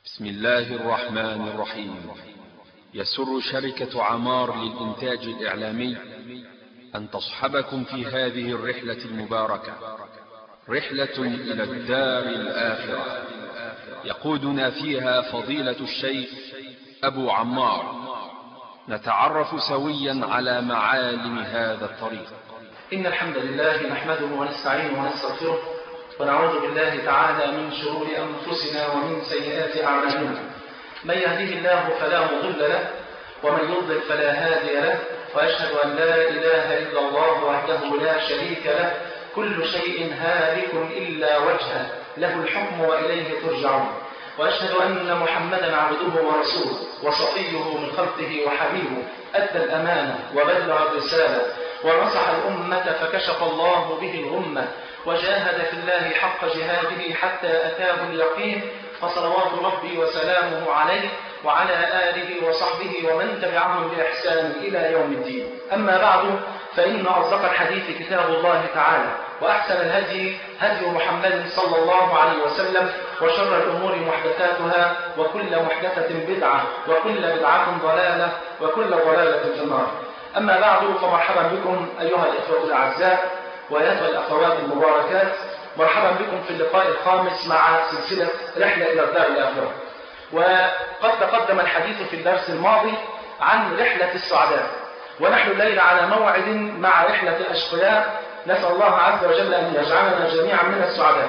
بسم الله الرحمن الرحيم يسر شركة عمار للإنتاج الإعلامي أن تصحبكم في هذه الرحلة المباركة رحلة إلى الدار الآخرة يقودنا فيها فضيلة الشيخ أبو عمار نتعرف سويا على معالم هذا الطريق إن الحمد لله نحمده ونستعينه ونستغفره ونعوذ بالله تعالى من شرور أنفسنا ومن سيئات أعمالنا من يهديه الله فلا مضل له ومن يضلل فلا هادي له وأشهد أن لا إله إلا الله وحده لا شريك له كل شيء هالك إلا وجهه له الحكم وإليه ترجعون وأشهد أن محمدا عبده ورسوله وصفيه من خلقه وحبيبه أدى الأمانة وبلغ الرسالة ونصح الأمة فكشف الله به الغمة وجاهد في الله حق جهاده حتى أتاه اليقين فصلوات ربي وسلامه عليه وعلى آله وصحبه ومن تبعهم بإحسان إلى يوم الدين أما بعد فإن أصدق الحديث كتاب الله تعالى وأحسن الهدي هدي محمد صلى الله عليه وسلم وشر الأمور محدثاتها وكل محدثة بدعة وكل بدعة ضلالة وكل ضلالة في النار أما بعد فمرحبا بكم أيها الإخوة الأعزاء وأيها الأخوات المباركات مرحبا بكم في اللقاء الخامس مع سلسلة رحلة إلى الدار الآخرة وقد تقدم الحديث في الدرس الماضي عن رحلة السعداء ونحن الليلة على موعد مع رحلة الأشقياء نسأل الله عز وجل أن يجعلنا جميعا من السعداء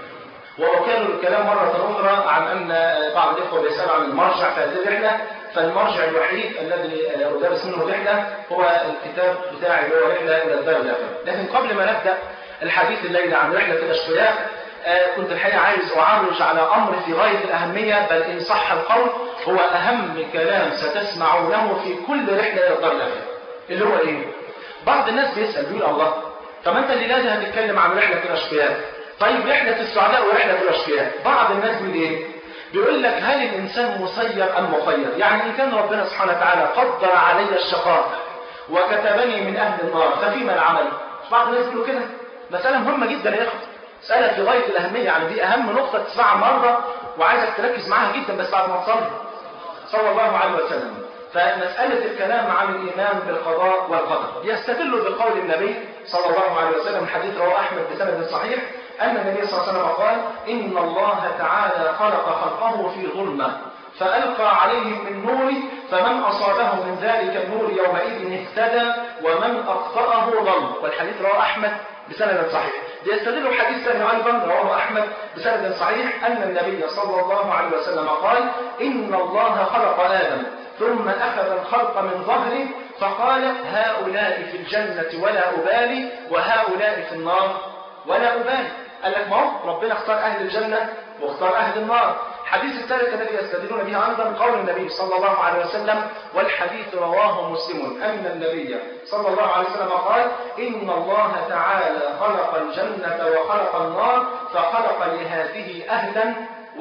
وأكرر الكلام مرة أخرى عن أن بعض الإخوة بيسأل عن المرجع في هذه الرحلة فالمرجع الوحيد الذي أدرس منه الرحلة هو الكتاب بتاعي اللي هو رحلة إلى الدار الآخرة لكن قبل ما نبدأ الحديث الليلة عن رحلة الأشقياء كنت الحقيقة عايز أعرج على أمر في غاية الأهمية بل إن صح القول هو أهم كلام ستسمعونه في كل رحلة إلى الدار الآخرة اللي هو إيه؟ بعض الناس بيسأل بيقول الله طب أنت اللي لازم هتتكلم عن رحلة الأشقياء طيب رحلة السعداء ورحلة الأشقياء بعض الناس بيقول إيه؟ بيقول لك هل الإنسان مسير أم مخير يعني إن كان ربنا سبحانه وتعالى قدر علي الشقاء وكتبني من أهل النار ففيما العمل بعض الناس بيقولوا كده مسألة مهمة جدا يا أخي مسألة في غاية الأهمية يعني دي أهم نقطة تسمعها النهاردة وعايزك تركز معاها جدا بس بعد ما تصلي صلى الله عليه وسلم فمسألة الكلام عن الإيمان بالقضاء والقدر يستدل بقول النبي صلى الله عليه وسلم حديث رواه أحمد بسند صحيح أن النبي صلى الله عليه وسلم قال إن الله تعالى خلق خلقه في ظلمة فألقى عليهم من نوره فمن أصابه من ذلك النور يومئذ اهتدى ومن أخطأه ضل والحديث رواه أحمد بسند صحيح يستدل حديث ثاني أيضا رواه أحمد بسند صحيح أن النبي صلى الله عليه وسلم قال إن الله خلق آدم ثم أخذ الخلق من ظهره فقال هؤلاء في الجنة ولا أبالي وهؤلاء في النار ولا أبالي قال لك ما هو ربنا اختار أهل الجنة واختار أهل النار الحديث الثالث الذي يستدلون به أيضا قول النبي صلى الله عليه وسلم والحديث رواه مسلم أن النبي صلى الله عليه وسلم قال إن الله تعالى خلق الجنة وخلق النار فخلق لهذه أهلا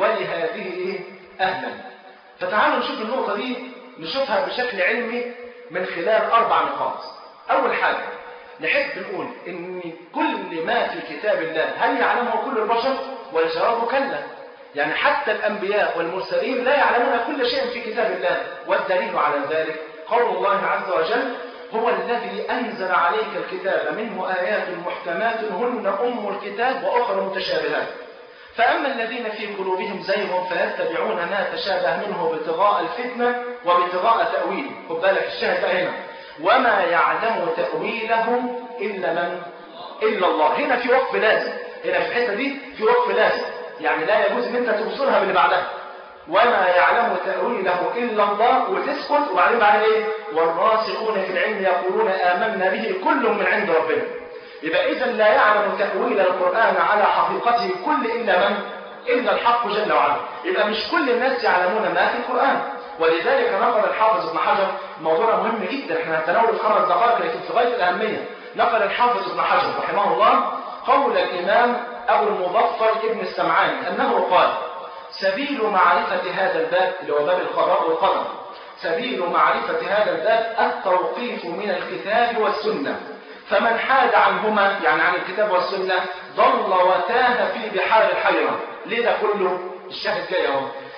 ولهذه أهلا فتعالوا نشوف النقطة دي نشوفها بشكل علمي من خلال أربع نقاط أول حاجة نحب نقول إن كل ما في كتاب الله هل يعلمه كل البشر والجواب كلا يعني حتى الأنبياء والمرسلين لا يعلمون كل شيء في كتاب الله والدليل على ذلك قول الله عز وجل هو الذي أنزل عليك الكتاب منه آيات محكمات هن أم الكتاب وأخرى متشابهات فأما الذين في قلوبهم زيغ فيتبعون ما تشابه منه ابتغاء الفتنة وابتغاء تأويله خد بالك الشاهد هنا وما يعلم تأويله إلا من إلا الله هنا في وقف لازم هنا في الحتة دي في وقف لازم يعني لا يجوز ان انت توصلها باللي بعدها وما يعلم تأويله إلا الله وتسكت وبعدين بعد ايه والراسخون في العلم يقولون آمنا به كل من عند ربنا يبقى إذا لا يعلم تأويل القرآن على حقيقته كل إلا من إلا الحق جل وعلا يبقى مش كل الناس يعلمون ما في القرآن ولذلك نقل الحافظ ابن حجر موضوع مهم جدا احنا هنتناول خمس دقائق لكن في غاية الأهمية نقل الحافظ ابن حجر رحمه الله قول الإمام أبو المظفر ابن السمعاني أنه قال سبيل معرفة هذا الباب اللي هو باب القضاء والقدر سبيل معرفة هذا الباب التوقيف من الكتاب والسنة فمن حاد عنهما يعني عن الكتاب والسنة ضل وتاه في بحار الحيرة ليه ده كله الشاهد جاي اهو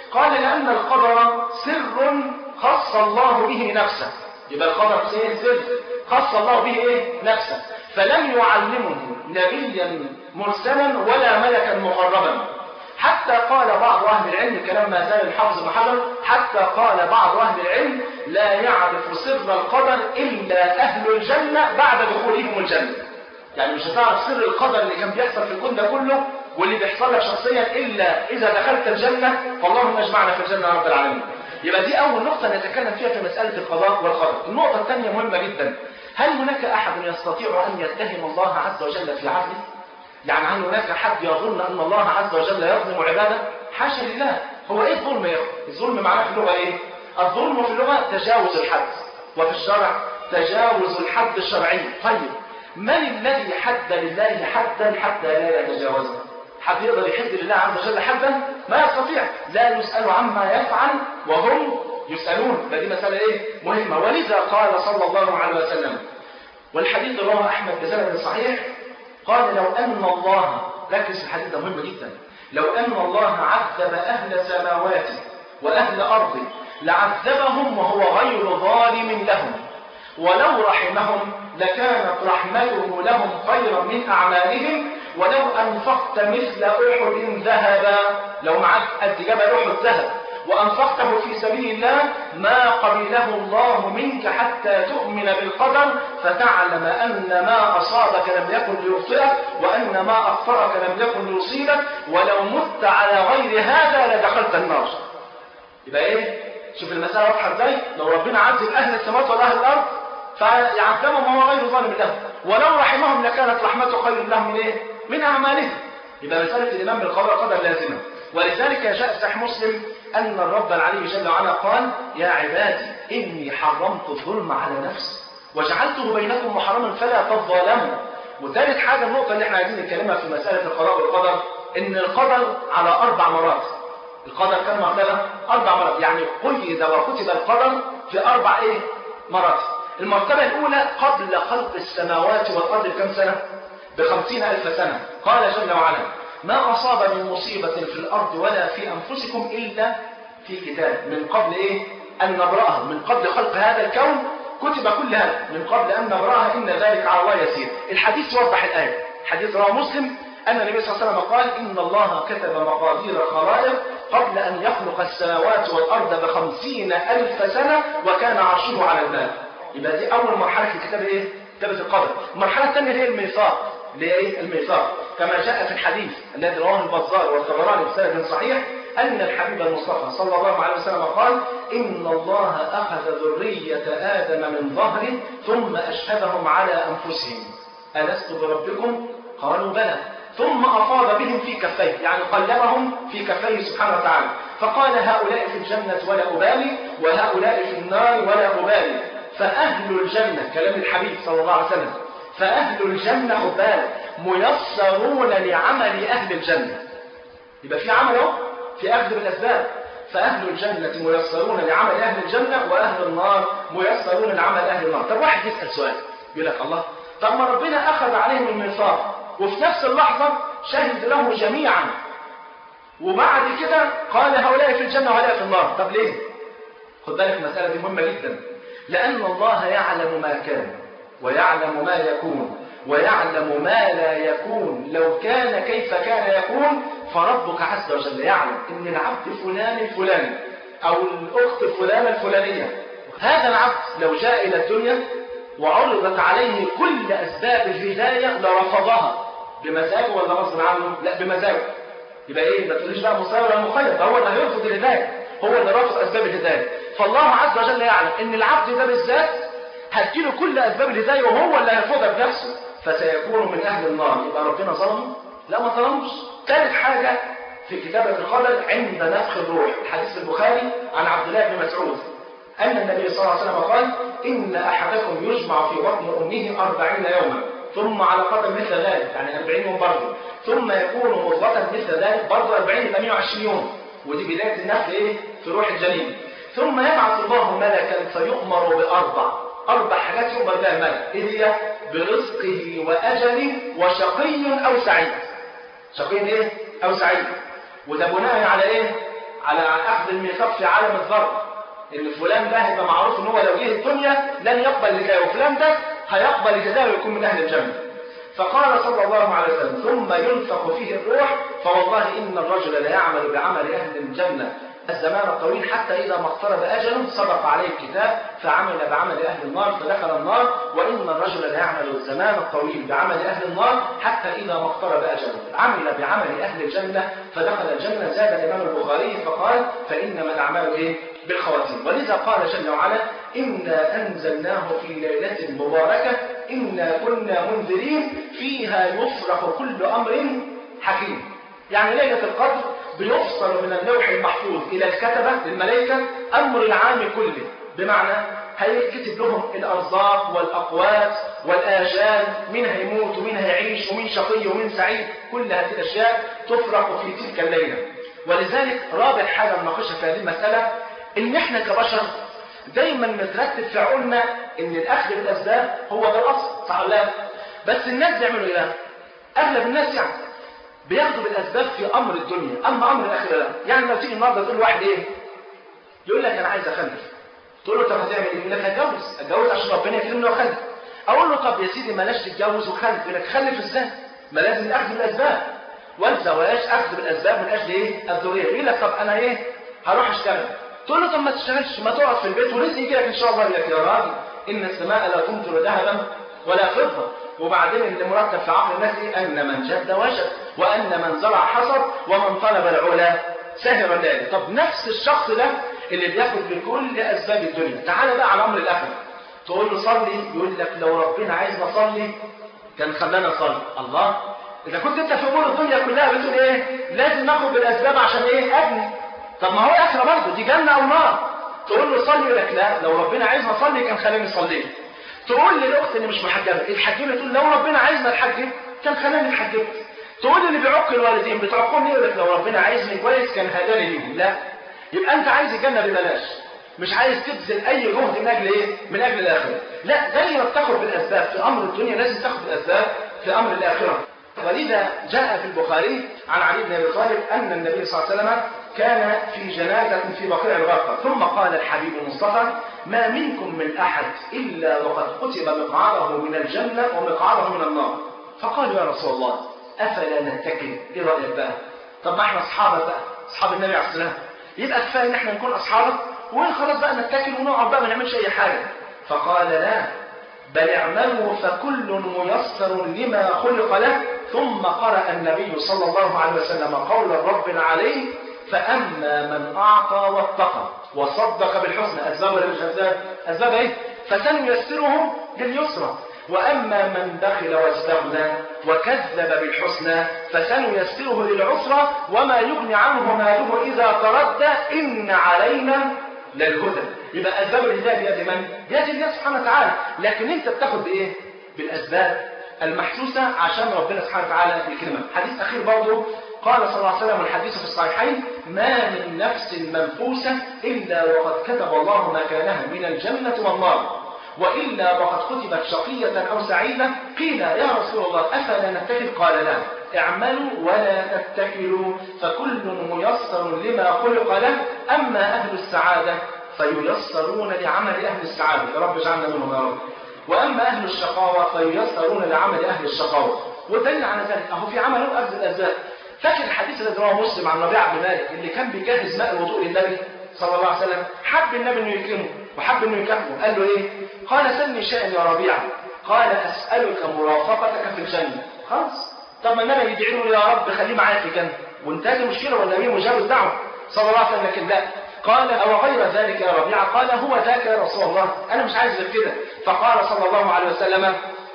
قال لأن القدر سر خص الله به نفسه يبقى القدر سر سر خص الله به ايه نفسه فلم يعلمه نبيا مرسلا ولا ملكا مقربا حتى قال بعض أهل العلم كلام ما زال الحافظ بن حجر حتى قال بعض أهل العلم لا يعرف سر القدر إلا أهل الجنة بعد دخولهم الجنة يعني مش هتعرف سر القدر اللي كان بيحصل في الكون ده كله واللي بيحصل لك شخصيا إلا إذا دخلت الجنة فاللهم اجمعنا في الجنة يا رب العالمين يبقى دي أول نقطة نتكلم فيها في مسألة القضاء والقدر النقطة الثانية مهمة جدا هل هناك أحد يستطيع أن يتهم الله عز وجل في عدله يعني هل هناك حد يظن أن الله عز وجل يظلم عباده حاشا لله هو إيه الظلم يا أخي الظلم معناه في اللغة إيه الظلم في اللغة تجاوز الحد وفي الشرع تجاوز الحد الشرعي طيب من الذي حد لله حدا حتى لا يتجاوزه حد يقدر يحد لله عز وجل حدا ما يستطيع لا يسأل عما يفعل وهم يسألون فدي مسألة ايه مهمة ولذا قال صلى الله عليه وسلم والحديث رواه أحمد بسند صحيح قال لو أن الله ركز في الحديث ده مهم جدا لو أن الله عذب أهل سماواته وأهل أرضه لعذبهم وهو غير ظالم لهم ولو رحمهم لكانت رحمته لهم خيرا من أعمالهم ولو أنفقت مثل أحد ذهبا لو معك قد جبل أحد ذهب وأنفقته في سبيل الله ما قبله الله منك حتى تؤمن بالقدر فتعلم أن ما أصابك لم يكن ليخطئك وأن ما أخطأك لم يكن ليصيبك ولو مت على غير هذا لدخلت النار يبقى إيه؟ شوف المسألة واضحة إزاي؟ لو ربنا عذب أهل السماوات وأهل الأرض فيعذبهم وهو غير ظالم لهم ولو رحمهم لكانت رحمته خير لهم من إيه؟ من أعمالهم يبقى مسألة الإيمان بالقدر قدر لازمة ولذلك جاء صحيح مسلم أن الرب العلي جل وعلا قال يا عبادي إني حرمت الظلم على نفسي وجعلته بينكم محرما فلا تظالموا وثالث حاجة النقطة اللي احنا عايزين نتكلمها في مسألة القضاء والقدر إن القدر على أربع مرات القدر كم مرتبة؟ أربع مرات يعني قيد وكتب القدر في أربع إيه؟ مرات المرتبة الأولى قبل خلق السماوات والأرض بكم سنة؟ بخمسين ألف سنة قال جل وعلا ما أصاب من مصيبة في الأرض ولا في أنفسكم إلا في كتاب من قبل إيه؟ أن نبرأها من قبل خلق هذا الكون كتب كل هذا من قبل أن نبرأها إن ذلك على الله يسير الحديث يوضح الآية حديث رواه مسلم أن النبي صلى الله عليه وسلم قال إن الله كتب مقادير الخلائق قبل أن يخلق السماوات والأرض بخمسين ألف سنة وكان عرشه على الماء يبقى دي أول مرحلة في كتاب إيه؟ كتابة القدر المرحلة الثانية هي الميثاق لإيه؟ الميثاق كما جاء في الحديث الذي رواه البزار والطبراني بسند صحيح أن الحبيب المصطفى صلى الله عليه وسلم قال إن الله أخذ ذرية آدم من ظهره ثم أشهدهم على أنفسهم ألست بربكم؟ قالوا بلى ثم أفاض بهم في كفيه يعني قلبهم في كفيه سبحانه وتعالى فقال هؤلاء في الجنة ولا أبالي وهؤلاء في النار ولا أبالي فأهل الجنة كلام الحبيب صلى الله عليه وسلم فأهل الجنة عباد ميسرون لعمل أهل الجنة يبقى في عمل اهو في أخذ بالأسباب فأهل الجنة ميسرون لعمل أهل الجنة وأهل النار ميسرون لعمل أهل النار طب واحد يسأل سؤال يقول لك الله طب ما ربنا أخذ عليهم الميثاق وفي نفس اللحظة شهد له جميعا وبعد كده قال هؤلاء في الجنة وهؤلاء في النار طب ليه خد بالك المسألة دي مهمة جدا لأن الله يعلم ما كان ويعلم ما يكون ويعلم ما لا يكون لو كان كيف كان يكون فربك عز وجل يعلم ان العبد فلان الفلاني او الاخت فلانة الفلانية هذا العبد لو جاء الى الدنيا وعرضت عليه كل اسباب الهداية لرفضها بمزاجه ولا غصب عنه لا بمزاجه يبقى ايه ما تقوليش بقى مساوي ولا مخير ده هو اللي هيرفض الهداية هو اللي رافض اسباب الهداية فالله عز وجل يعلم ان العبد ده بالذات هتجيله كل اسباب الهداية وهو اللي هيرفضها بنفسه فسيكون من اهل النار يبقى ربنا ظلمه لا ما ظلمش ثالث حاجة في كتابة القدر عند نفخ الروح الحديث البخاري عن عبد الله بن مسعود أن النبي صلى الله عليه وسلم قال إن أحدكم يجمع في بطن أمه أربعين يوما ثم على قدر مثل ذلك يعني أربعين يوم برضه ثم يكون مضغة مثل ذلك برضه أربعين يبقى 120 يوم ودي بداية النفخ إيه في روح الجنين ثم يبعث الله ملكا فيؤمر بأربع أربع حاجات يؤمر بها الملك إيه هي برزقه وأجله وشقي أو سعيد شقي ايه او سعيد وده بناء على ايه على اخذ الميثاق في عالم الذر ان فلان ده هيبقى معروف ان هو لو جه الدنيا لن يقبل الهدايه وفلان ده هيقبل الهدايه ويكون من اهل الجنه فقال صلى الله عليه وسلم ثم ينفخ فيه الروح فوالله ان الرجل ليعمل بعمل اهل الجنه الزمان الطويل حتى إذا ما اقترب أجله سبق عليه الكتاب فعمل بعمل أهل النار فدخل النار وإن الرجل ليعمل الزمان الطويل بعمل أهل النار حتى إذا ما اقترب أجله عمل بعمل أهل الجنة فدخل الجنة زاد الإمام البخاري فقال فإنما الأعمال إيه؟ بالخواتيم ولذا قال جل وعلا إنا أنزلناه في ليلة مباركة إنا كنا منذرين فيها يفرح كل أمر حكيم يعني ليلة القدر بيفصل من اللوح المحفوظ إلى الكتبة للملائكة أمر العام كله بمعنى هيكتب لهم الأرزاق والأقوات والآجال مين هيموت ومين هيعيش ومين شقي ومين سعيد كل هذه الأشياء تفرق في تلك الليلة ولذلك رابع حاجة نناقشها في هذه المسألة إن إحنا كبشر دايما مترتب في عقولنا إن الأخذ بالأسباب هو ده الأصل صح ولا لا؟ بس الناس بيعملوا إيه؟ أغلب الناس يعني بياخدوا بالاسباب في امر الدنيا اما امر الاخره لا يعني لو تيجي النهارده تقول لواحد ايه يقول لك انا عايز اخلف تقول له طب هتعمل ايه يقول لك هتجوز اتجوز عشان ربنا يكرمني واخلف اقول له طب يا سيدي بلاش تتجوز وخلف يقول لك خلف ازاي ما لازم الاخذ بالاسباب والزواج اخذ بالاسباب من اجل ايه الذريه يقول لك طب انا ايه هروح اشتغل تقول له طب ما تشتغلش ما تقعد في البيت ورزق يجي لك ان شاء الله يقول لك يا راجل ان السماء لا تمطر ذهبا ولا فضه وبعدين اللي مرتب في عقل الناس ايه ان من جد وجد وان من زرع حصد ومن طلب العلا سهر الليل طب نفس الشخص ده اللي بياخد بكل اسباب الدنيا تعال بقى على امر الاخره تقول له صلي يقول لك لو ربنا عايزني اصلي كان خلانا اصلي الله اذا كنت انت في امور الدنيا كلها بتقول ايه لازم ناخد بالاسباب عشان ايه ابني طب ما هو اخره برضه دي جنه او نار تقول له صلي يقول لك لا لو ربنا عايزني اصلي كان خلاني صليت تقول للاخت اللي مش محجبه اتحجبت تقول لو ربنا عايزنا اتحجب كان خلاني اتحجبت تقول اللي بيعق الوالدين بتعقهم ليه يقول لك لو ربنا عايزني كويس كان هداني ليهم لا يبقى انت عايز الجنه ببلاش مش عايز تبذل اي جهد من اجل ايه من اجل الاخره لا زي ما بتاخد بالاسباب في امر الدنيا لازم تاخد بالاسباب في امر الاخره ولذا جاء في البخاري عن علي بن ابي طالب ان النبي صلى الله عليه وسلم كان في جنازة في بقيع الغرقة ثم قال الحبيب المصطفى ما منكم من أحد إلا وقد كتب مقعده من الجنة ومقعده من النار فقالوا يا رسول الله أفلا نتكل إيه رأيك بقى طب ما احنا أصحابك بقى أصحاب النبي عليه الصلاة والسلام يبقى كفاية إن احنا نكون أصحابك وخلاص بقى نتكل ونقعد بقى ما نعملش أي حاجة فقال لا بل اعملوا فكل ميسر لما خلق له ثم قرأ النبي صلى الله عليه وسلم قول الرب عليه فأما من أعطى واتقى وصدق بالحسنى أسباب ولا مش أسباب؟ أسباب إيه؟ فسنيسرهم لليسرى وأما من بخل واستغنى وكذب بالحسنى فسنيسره للعسرى وما يغني عنه ماله إذا تردى إن علينا للهدى يبقى أسباب الهداية بيد من؟ بيد الله سبحانه وتعالى لكن أنت بتاخد بإيه؟ بالأسباب المحسوسة عشان ربنا سبحانه وتعالى يكرمك حديث أخير برضه قال صلى الله عليه وسلم الحديث في الصحيحين ما من نفس منفوسة إلا وقد كتب الله مكانها من الجنة والنار وإلا وقد كتبت شقية أو سعيدة قيل يا رسول الله أفلا نتكل قال لا اعملوا ولا تتكلوا فكل ميسر لما خلق له أما أهل السعادة فييسرون لعمل أهل السعادة يا رب اجعلنا منهم يا رب وأما أهل الشقاوة فييسرون لعمل أهل الشقاوة والدليل على ذلك أهو في عمل أخذ الأسباب فاكر الحديث الذي رواه مسلم عن ربيعة بن مالك اللي كان بيجهز ماء الوضوء للنبي صلى الله عليه وسلم حب النبي انه يكرمه وحب انه يكافئه قال له ايه؟ قال سلني شيئا يا ربيعة قال اسالك مرافقتك في الجنه خلاص طب ما النبي يدعي له يا رب خليه معايا في الجنه وانتهت المشكله والنبي مجاب الدعوه صلى الله عليه وسلم لكن لا قال او غير ذلك يا ربيعة قال هو ذاك يا رسول الله انا مش عايز غير كده فقال صلى الله عليه وسلم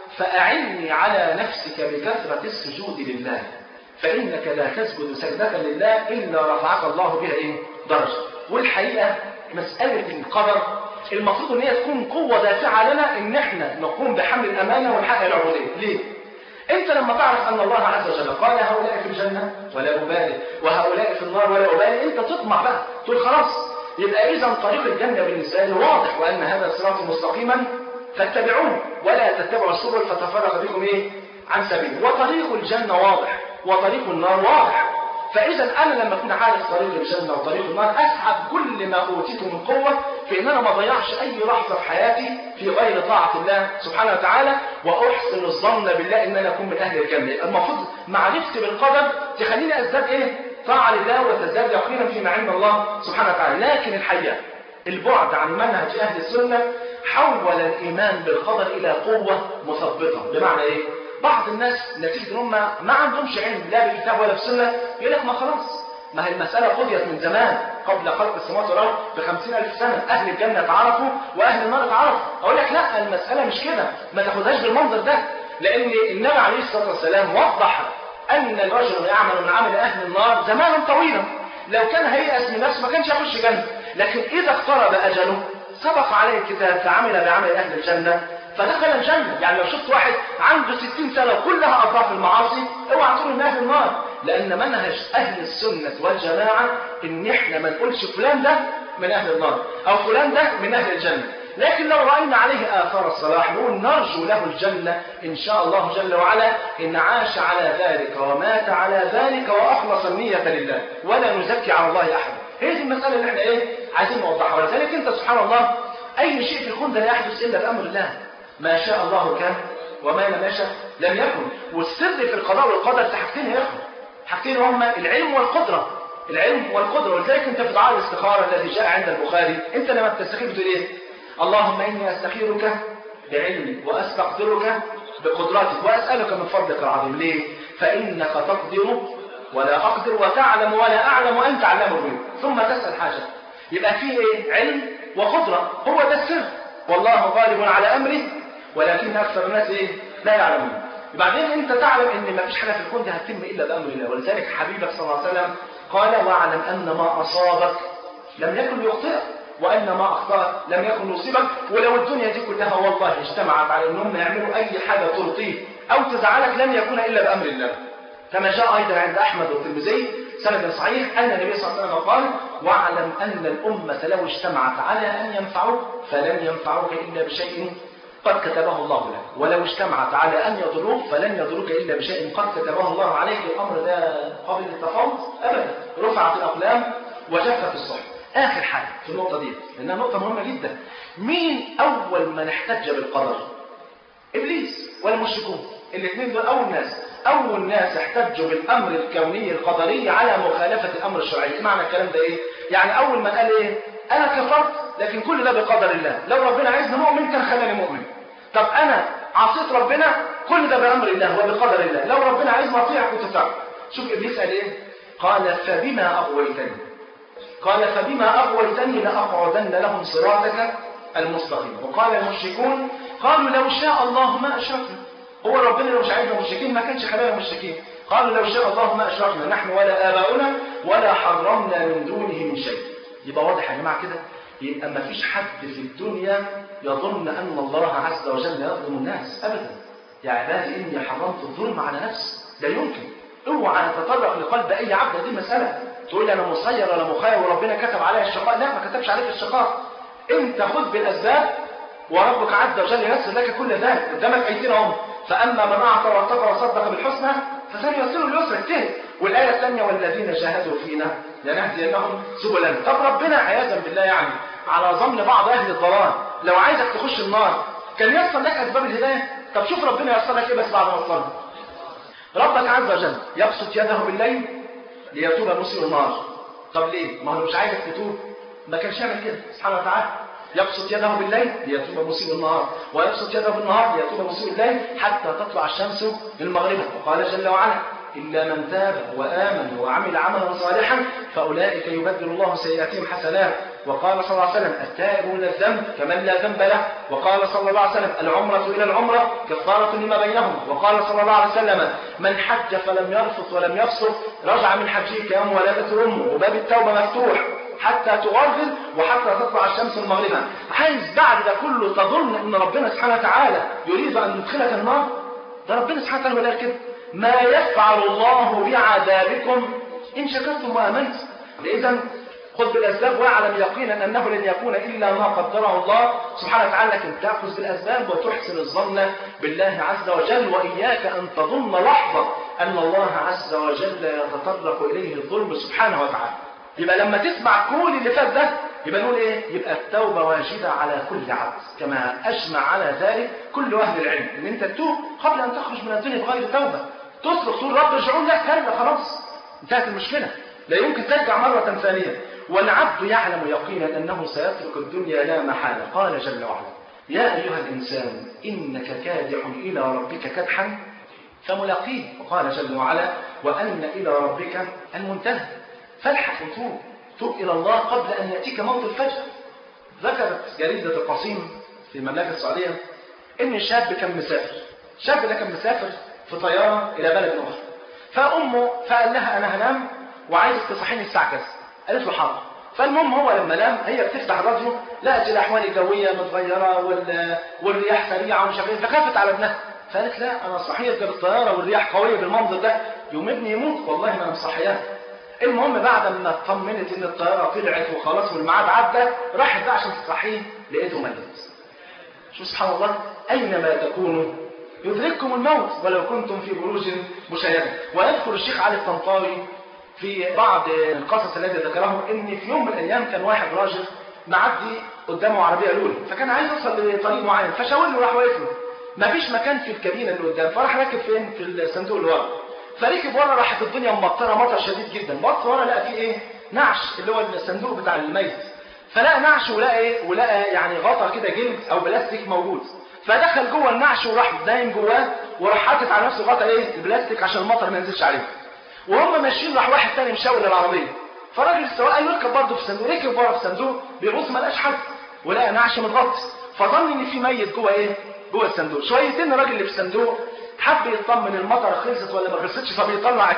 فاعني على نفسك بكثره السجود لله فإنك لا تسجد سجدة لله إلا رفعك الله بها إيه؟ درجة والحقيقة مسألة القدر المفروض ان هي تكون قوة دافعة لنا ان احنا نقوم بحمل الامانة ونحقق العبودية ليه؟ انت لما تعرف ان الله عز وجل قال هؤلاء في الجنة ولا أبالي وهؤلاء في النار ولا أبالي انت تطمع بقى تقول خلاص يبقى اذا طريق الجنة بالنسبة لي واضح وان هذا صراط مستقيما فاتبعوه ولا تتبعوا السبل فتفرق بكم ايه؟ عن سبيله وطريق الجنة واضح وطريق النار واضح فاذا انا لما اكون عارف طريق الجنه وطريق النار اسعد كل ما اوتيته من قوه في ان انا ما اضيعش اي لحظه في حياتي في غير طاعه الله سبحانه وتعالى واحسن الظن بالله ان انا اكون من اهل الجنه المفروض معرفتي بالقدر تخليني ازداد ايه طاعه لله وتزداد يقينا فيما عند الله سبحانه وتعالى لكن الحقيقه البعد عن منهج اهل السنه حول الايمان بالقدر الى قوه مثبطه بمعنى ايه بعض الناس نتيجه ان هم ما عندهمش علم لا بالكتاب ولا بالسنه يقول لك ما خلاص ما هي المسألة قضيت من زمان قبل خلق السماوات والأرض بخمسين ألف سنة أهل الجنة تعرفوا وأهل النار تعرفوا أقول لك لا المسألة مش كده ما تاخدهاش بالمنظر ده لأن النبي عليه الصلاة والسلام وضح أن الرجل يعمل من عمل أهل النار زمانا طويلا لو كان هيأس من نفسه ما كانش يخش جنة لكن إذا اقترب أجله سبق عليه الكتاب فعمل بعمل أهل الجنة فدخل الجنة يعني لو شفت واحد عنده 60 سنة وكلها أضعاف المعاصي اوعى تقول إن أهل النار لأن منهج أهل السنة والجماعة إن إحنا ما نقولش فلان ده من أهل النار أو فلان ده من أهل الجنة لكن لو رأينا عليه آثار الصلاح نقول نرجو له الجنة إن شاء الله جل وعلا إن عاش على ذلك ومات على ذلك وأخلص النية لله ولا نزكي على الله أحد هي دي المسألة اللي احنا إيه عايزين نوضحها ولذلك أنت سبحان الله أي شيء في الكون ده لا يحدث إلا بأمر الله ما شاء الله كان وما لم يشاء لم يكن والسر في القضاء والقدر في حاجتين يا اخوه حاجتين هما العلم والقدره العلم والقدره ولذلك انت في دعاء الاستخاره الذي جاء عند البخاري انت لما بتستخير بتقول ايه اللهم اني استخيرك بعلمي واستقدرك بقدرتك واسالك من فضلك العظيم ليه فانك تقدر ولا اقدر وتعلم ولا اعلم وانت علام الغيوب ثم تسال حاجه يبقى في ايه علم وقدره هو ده السر والله غالب على امره ولكن اكثر الناس ايه لا يعلمون بعدين انت تعلم ان ما فيش حاجه في الكون دي هتتم الا بامر الله ولذلك حبيبك صلى الله عليه وسلم قال واعلم ان ما اصابك لم يكن يخطئك وان ما اخطاك لم يكن يصيبك ولو الدنيا دي كلها والله اجتمعت على انهم يعملوا اي حاجه ترضيك او تزعلك لن يكون الا بامر الله كما جاء ايضا عند احمد والترمذي سند صحيح ان النبي صلى الله عليه وسلم قال واعلم ان الامه لو اجتمعت على ان ينفعوك فلن ينفعوك الا بشيء قد كتبه الله لك ولو اجتمعت على أن يضروك فلن يضروك إلا بشيء قد كتبه الله عليك الأمر ده قابل للتفاوض أبدا رفعت الأقلام وجفت الصحف آخر حاجة في النقطة دي لأنها نقطة مهمة جدا مين أول من احتج بالقدر إبليس والمشركون الاثنين دول أول ناس أول ناس احتجوا بالأمر الكوني القدري على مخالفة الأمر الشرعي معنى الكلام ده إيه؟ يعني أول من قال إيه؟ أنا كفرت لكن كل ده بقدر الله لو ربنا عايزني مؤمن كان خلاني مؤمن طب انا عصيت ربنا كل ده بامر الله وبقدر الله لو ربنا عايزني اطيع كنت اطيع شوف ابليس قال ايه قال فبما اغويتني قال فبما اغويتني لاقعدن لهم صراطك المستقيم وقال المشركون قالوا لو شاء الله ما اشركنا هو ربنا لو مش عايزنا مشركين ما كانش خلانا مشركين قالوا لو شاء الله ما اشركنا نحن ولا اباؤنا ولا حرمنا من دونه من شيء يبقى واضح يا جماعه كده يبقى ما فيش حد في الدنيا يظن أن الله عز وجل يظلم الناس أبدا يا عبادي إني حرمت الظلم على نفسي لا يمكن اوعى تتطرق لقلب أي عبد دي مسألة تقول لي أنا مسير ولا مخير وربنا كتب عليا الشقاء لا ما كتبش عليك الشقاء أنت خذ بالأسباب وربك عز وجل ييسر لك كل ذلك قدامك أيتين أهم فأما من أعطى واتقى وصدق بالحسنى فسنيسره اليسر اجتهد والآية الثانية والذين جاهدوا فينا لنهدينهم سبلنا طب ربنا عياذا بالله يعني على ظن بعض أهل الضلال لو عايزك تخش النار كان ييسر لك أسباب الهداية طب شوف ربنا ييسر لك إيه بس بعد ما وصلنا ربك عز وجل يبسط يده بالليل ليتوب مسيء النار طب ليه؟ ما هو مش عايزك تتوب ما كانش يعمل كده سبحانه وتعالى يبسط يده بالليل ليتوب مسيء النهار ويبسط يده بالنهار ليتوب مسيء الليل حتى تطلع الشمس من مغربها وقال جل وعلا إلا من تاب وآمن وعمل عملا صالحا فأولئك يبدل الله سيئاتهم حسنات وقال صلى الله عليه وسلم التائب من الذنب كمن لا ذنب له وقال صلى الله عليه وسلم العمرة إلى العمرة كفارة لما بينهم وقال صلى الله عليه وسلم من حج فلم يرفث ولم يفسق رجع من حجه كيوم ولادة أمه وباب التوبة مفتوح حتى تغرغر وحتى تطلع الشمس من مغربها عايز بعد ده كله تظن ان ربنا سبحانه وتعالى يريد ان يدخلك النار ده ربنا سبحانه وتعالى ولا كده ما يفعل الله بعذابكم ان شكرتم وامنتم اذا خذ بالاسباب واعلم يقينا انه لن يكون الا ما قدره الله سبحانه وتعالى لكن تاخذ بالاسباب وتحسن الظن بالله عز وجل واياك ان تظن لحظه أن الله عز وجل يتطرق إليه الظلم سبحانه وتعالى يبقى لما تسمع كل اللي فات ده يبقى نقول ايه يبقى التوبة واجبة على كل عبد كما أجمع على ذلك كل أهل العلم ان انت تتوب قبل ان تخرج من الدنيا بغير توبة تصرخ تقول رب ارجعون لك هلا خلاص انتهت المشكلة لا يمكن ترجع مرة ثانية والعبد يعلم يقينا أنه سيترك الدنيا لا محالة قال جل وعلا يا أيها الإنسان إنك كادح إلى ربك كدحا فملاقيه وقال جل وعلا وأن إلى ربك المنتهى فالحق وتوب توب إلى الله قبل أن يأتيك موت الفجر ذكرت جريدة القصيم في المملكة السعودية إن شاب كان مسافر شاب ده كان مسافر في طيارة إلى بلد أخرى فأمه فقال لها أنا هنام وعايزك تصحيني الساعة كذا قالت له حاضر فالمهم هو لما نام هي بتفتح الراديو لقت الاحوال الجويه متغيره وال... والرياح سريعه ومش عارف ايه فخافت على ابنها فقالت لا انا صحيت بالطياره والرياح قويه بالمنظر ده يوم ابني يموت والله ما انا مصحياه المهم بعد ما اطمنت ان الطياره طلعت وخلاص والميعاد عدى راحت بقى عشان تصحيه لقيته ميت شو سبحان الله اينما تكونوا يدرككم الموت ولو كنتم في بروج مشيده ويذكر الشيخ علي الطنطاوي في بعض القصص التي ذكرهم ان في يوم من الايام كان واحد راجل معدي قدامه عربيه لولي فكان عايز يوصل لطريق معين فشاور له راح واقف له مفيش مكان في الكابينه اللي قدام فراح راكب فين في الصندوق اللي ورا فركب ورا راحت الدنيا ممطره مطر شديد جدا بص ورا لقى فيه ايه نعش اللي هو الصندوق بتاع الميت فلقى نعش ولقى ايه ولقى يعني غطا كده جلد او بلاستيك موجود فدخل جوه النعش وراح نايم جواه وراح حاطط على نفسه غطا ايه البلاستيك عشان المطر ما ينزلش عليه وهم ماشيين راح واحد تاني مشاور للعربيه فالراجل السواق قال له اركب برضه في الصندوق ركب بره في الصندوق بيبص ما لقاش حد ولقى نعش متغطي فظن ان في ميت جوه ايه جوه الصندوق شويتين الراجل اللي في الصندوق حب يطمن المطر خلصت ولا ما خلصتش فبيطلع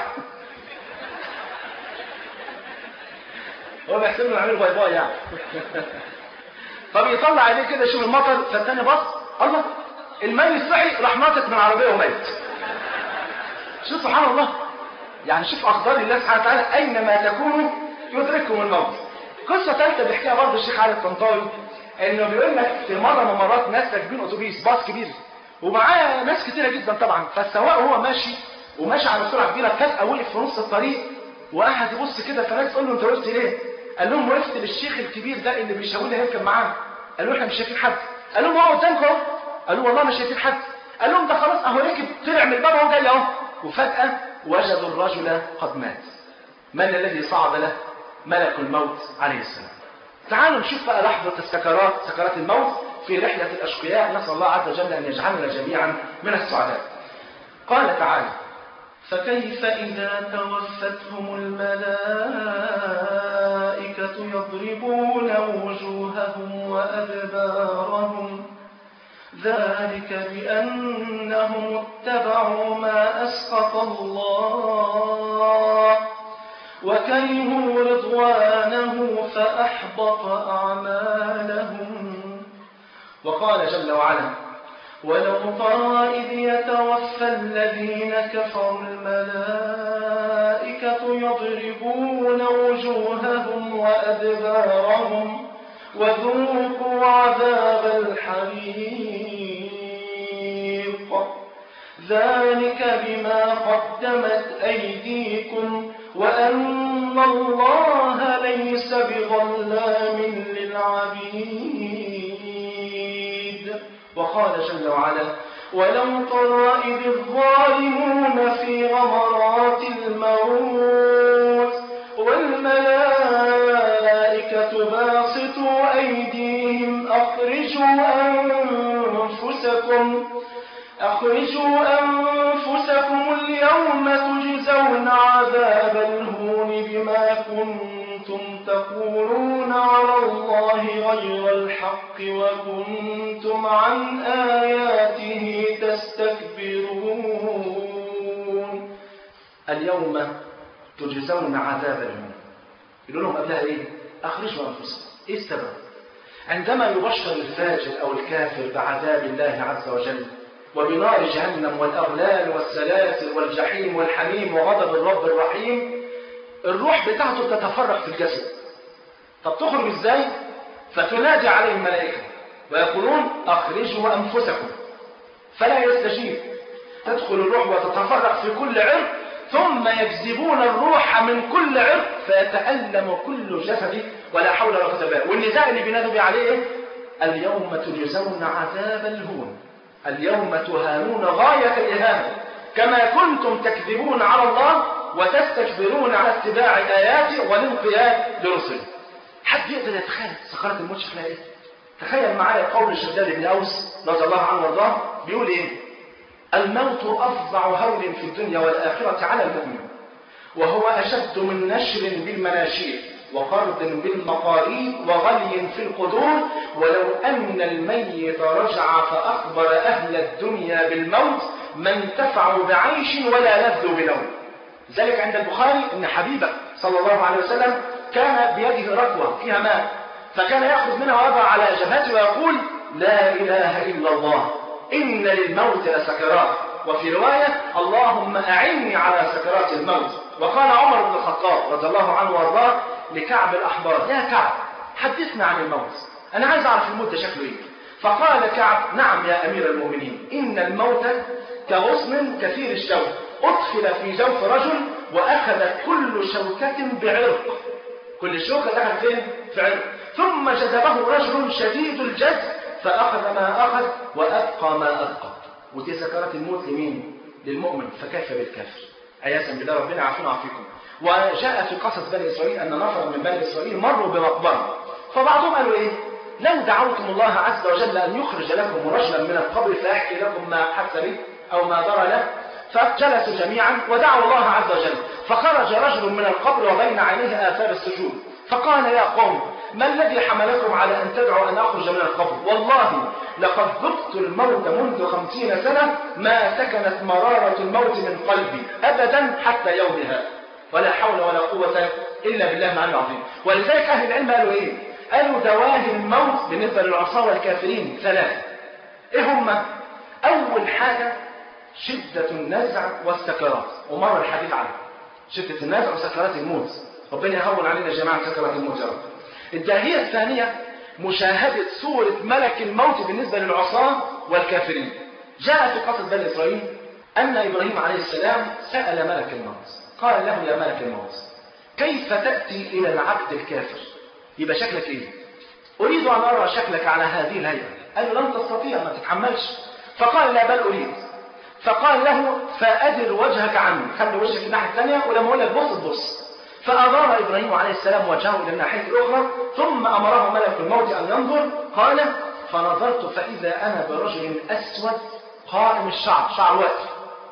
هو بيحسب له يعمل باي باي يعني فبيطلع عليه كده يشوف المطر فالتاني بص الله الميت صحي راح ناطط من العربيه وميت شوف سبحان الله يعني شوف اخبار الله سبحانه وتعالى اينما تكونوا يدرككم الموت قصه ثالثه بيحكيها برضه الشيخ علي الطنطاوي انه بيقول لك في مره من المرات ناس راكبين اتوبيس باص كبير ومعاه ناس كتيره جدا طبعا فالسواق وهو ماشي وماشي على سرعه كبيره فجاه وقف في نص الطريق وقعد يبص كده فالناس تقول له انت وقفت ليه؟ قال لهم وقفت للشيخ الكبير ده اللي بيشاور لي هيركب معانا قالوا احنا مش شايفين حد قال لهم هو قدامكم اهو قالوا والله مش شايفين حد قال لهم ده خلاص اهو ركب طلع من الباب اهو جاي اهو وفجاه وجدوا الرجل قد مات من الذي صعد له ملك الموت عليه السلام تعالوا نشوف بقى لحظة السكرات سكرات الموت في رحلة الأشقياء نسأل الله عز وجل أن يجعلنا جميعا من السعداء قال تعالى فكيف إذا توفتهم الملائكة يضربون وجوههم وأدبارهم ذلك بأنهم اتبعوا ما أسخط الله وكرهوا رضوانه فأحبط أعمالهم وقال جل وعلا ولو ترى إذ يتوفى الذين كفروا الملائكة يضربون وجوههم وأدبارهم وذوقوا عذاب الحريق ذلك بما قدمت أيديكم وأن الله ليس بظلام للعبيد وقال جل وعلا ولو ترى إذ الظالمون في غمرات الموت والملائكة باسطوا أيديهم أخرجوا أنفسكم أخرجوا أنفسكم اليوم تجزون عذاب الهون بما كنتم تقولون على الله غير الحق وكنتم عن آياته تستكبرون اليوم تجزون عذاب الهون يقول لهم قبلها ايه اخرجوا انفسكم ايه السبب عندما يبشر الفاجر او الكافر بعذاب الله عز وجل وبنار جهنم والاغلال والسلاسل والجحيم والحميم وغضب الرب الرحيم الروح بتاعته تتفرق في الجسد طب تخرج ازاي فتنادي عليه الملائكه ويقولون اخرجوا انفسكم فلا يستجيب تدخل الروح وتتفرق في كل عرق ثم يجذبون الروح من كل عرق فيتألم كل جسد ولا حول ولا قوة إلا بالله والنداء اللي بينادوا بيه عليه إيه؟ اليوم تجزون عذاب الهون اليوم تهانون غاية الإهانة كما كنتم تكذبون على الله وتستكبرون على اتباع آياته والانقياد لرسله حد يقدر يتخيل سكرات الموت شكلها ايه؟ تخيل معايا قول الشداد بن اوس رضي الله عنه وارضاه بيقول ايه؟ الموت افظع هول في الدنيا والاخره على المؤمن وهو اشد من نشر بالمناشير وقرض بالمقاريب وغلي في القدور ولو ان الميت رجع فاخبر اهل الدنيا بالموت ما انتفعوا بعيش ولا لذوا بنوم ذلك عند البخاري ان حبيبه صلى الله عليه وسلم كان بيده ركوه فيها ماء فكان ياخذ منها ويضع على جبهته ويقول لا اله الا الله ان للموت لسكرات وفي روايه اللهم اعني على سكرات الموت وقال عمر بن الخطاب رضي الله عنه وارضاه لكعب الاحبار يا كعب حدثنا عن الموت انا عايز اعرف الموت ده شكله ايه فقال كعب نعم يا امير المؤمنين ان الموت كغصن كثير الشوك أدخل في جوف رجل وأخذت كل شوكة بعرق كل شوكة دخلت فين؟ في عرق ثم جذبه رجل شديد الجذب فأخذ ما أخذ وأبقى ما أبقى ودي سكرات الموت لمين؟ للمؤمن فكيف بالكافر عياذا بالله ربنا يعافينا ويعافيكم وجاء في قصص بني إسرائيل أن نفرا من بني إسرائيل مروا بمقبرة فبعضهم قالوا إيه؟ لو دعوتم الله عز وجل أن يخرج لكم رجلا من القبر فيحكي لكم ما حس به أو ما درى له فجلسوا جميعا ودعوا الله عز وجل فخرج رجل من القبر وبين عينيه آثار السجود فقال يا قوم ما الذي حملكم على أن تدعوا أن أخرج من القبر والله لقد ذقت الموت منذ خمسين سنة ما سكنت مرارة الموت من قلبي أبدا حتى يومها ولا حول ولا قوة إلا بالله العلي العظيم ولذلك أهل العلم قالوا إيه قالوا دواهي الموت بالنسبة للعصاة والكافرين ثلاثة إيه هم أول حاجة شدة النزع والسكرات ومر الحديث عنه شدة النزع وسكرات الموت ربنا يهون علينا جماعة سكرات الموت يا رب الداهية الثانية مشاهدة صورة ملك الموت بالنسبة للعصاة والكافرين جاء في قصة بني إسرائيل أن إبراهيم عليه السلام سأل ملك الموت قال له يا ملك الموت كيف تأتي إلى العبد الكافر يبقى شكلك إيه أريد أن أرى شكلك على هذه الهيئة قال له لن تستطيع ما تتحملش فقال لا بل أريد فقال له فأدر وجهك عني خلي وجهك الناحية الثانية ولما أقول لك بص بص فأدار إبراهيم عليه السلام وجهه إلى الناحية الأخرى ثم أمره ملك الموت أن ينظر قال فنظرت فإذا أنا برجل أسود قائم الشعر شعر واقف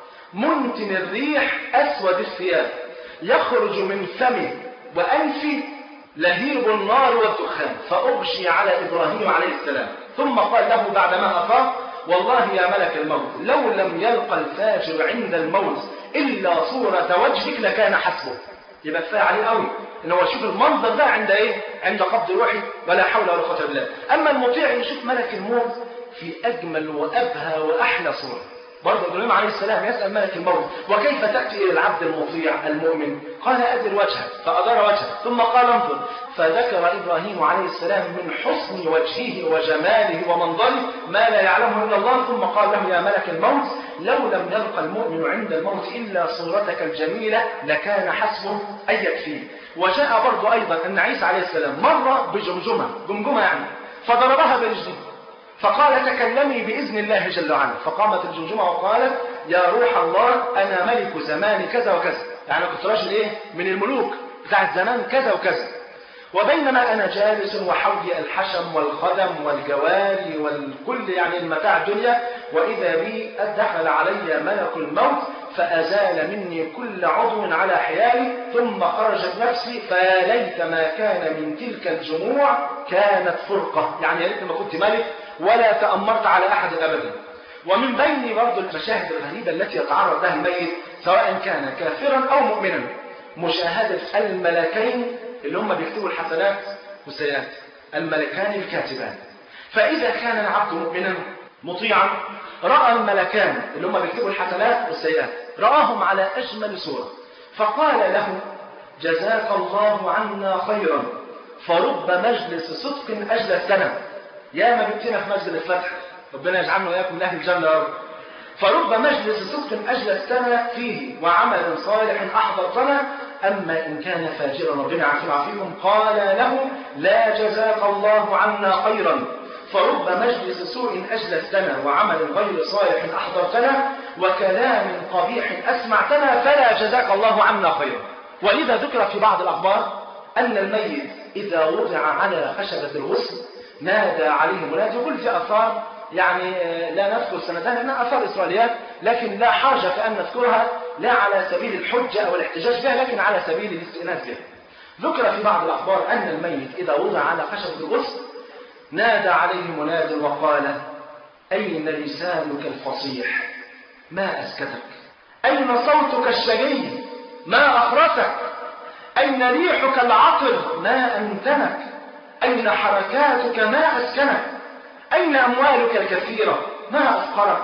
منتن الريح أسود الثياب يخرج من فمه وأنفه لهيب النار والدخان فأغشي على إبراهيم عليه السلام ثم قال له بعدما أفاق والله يا ملك الموت لو لم يلقى الفاجر عند الموت إلا صورة وجهك لكان حسبه يبقى كفايه عليه قوي ان هو يشوف المنظر ده عند ايه عند قبض روحي ولا حول ولا قوه الا بالله اما المطيع يشوف ملك الموت في اجمل وابهى واحلى صوره برضه ابراهيم عليه السلام يسال ملك الموت وكيف تاتي الى العبد المطيع المؤمن قال ادر وجهك فادار وجهه ثم قال انظر فذكر ابراهيم عليه السلام من حسن وجهه وجماله ومنظره ما لا يعلمه الا الله ثم قال له يا ملك الموت لو لم يلقى المؤمن عند الموت إلا صورتك الجميلة لكان حسبه أن يكفيه وجاء برضو أيضا أن عيسى عليه السلام مر بجمجمة جمجمة يعني فضربها برجله فقال تكلمي بإذن الله جل وعلا فقامت الجمجمة وقالت يا روح الله أنا ملك زمان كذا وكذا يعني كنت راجل إيه من الملوك بتاع الزمان كذا وكذا وبينما أنا جالس وحولي الحشم والخدم والجواري والكل يعني المتاع الدنيا وإذا بي دخل علي ملك الموت فأزال مني كل عضو على حيالي ثم خرجت نفسي فيا ليت ما كان من تلك الجموع كانت فرقة يعني يا ريت ما كنت ملك ولا تأمرت على أحد أبدا ومن بين برضو المشاهد الغريبة التي يتعرض لها الميت سواء كان كافرا أو مؤمنا مشاهدة الملكين اللي هم بيكتبوا الحسنات والسيئات الملكان الكاتبان فإذا كان العبد مؤمنا مطيعا رأى الملكان اللي هم بيكتبوا الحسنات والسيئات رآهم على أجمل صورة فقال له جزاك الله عنا خيرا فرب مجلس صدق أجلسنا يا ما بنتنا في مسجد الفتح ربنا يجعلنا وإياكم من أهل الجنة يا رب فرب مجلس صدق أجلستنا فيه وعمل صالح أحضرتنا أما إن كان فاجرا ربنا يعافينا فيكم قال له لا جزاك الله عنا خيرا فرب مجلس سوء أجلستنا وعمل غير صالح أحضرتنا وكلام قبيح أسمعتنا فلا جزاك الله عنا خيرا ولذا ذكر في بعض الأخبار أن الميت إذا وضع على خشبة الغسل نادى عليه منادي وكل في أثار يعني لا نذكر سندها لأنها أثار إسرائيليات لكن لا حاجة في أن نذكرها لا على سبيل الحجة أو الاحتجاج بها لكن على سبيل الاستئناس بها ذكر في بعض الأخبار أن الميت إذا وضع على خشبة الغسل نادى عليه مناد وقال أين لسانك الفصيح ما أسكتك أين صوتك الشجي ما أخرسك أين ريحك العطر ما أنتنك أين حركاتك ما أسكنك أين أموالك الكثيرة ما أفقرك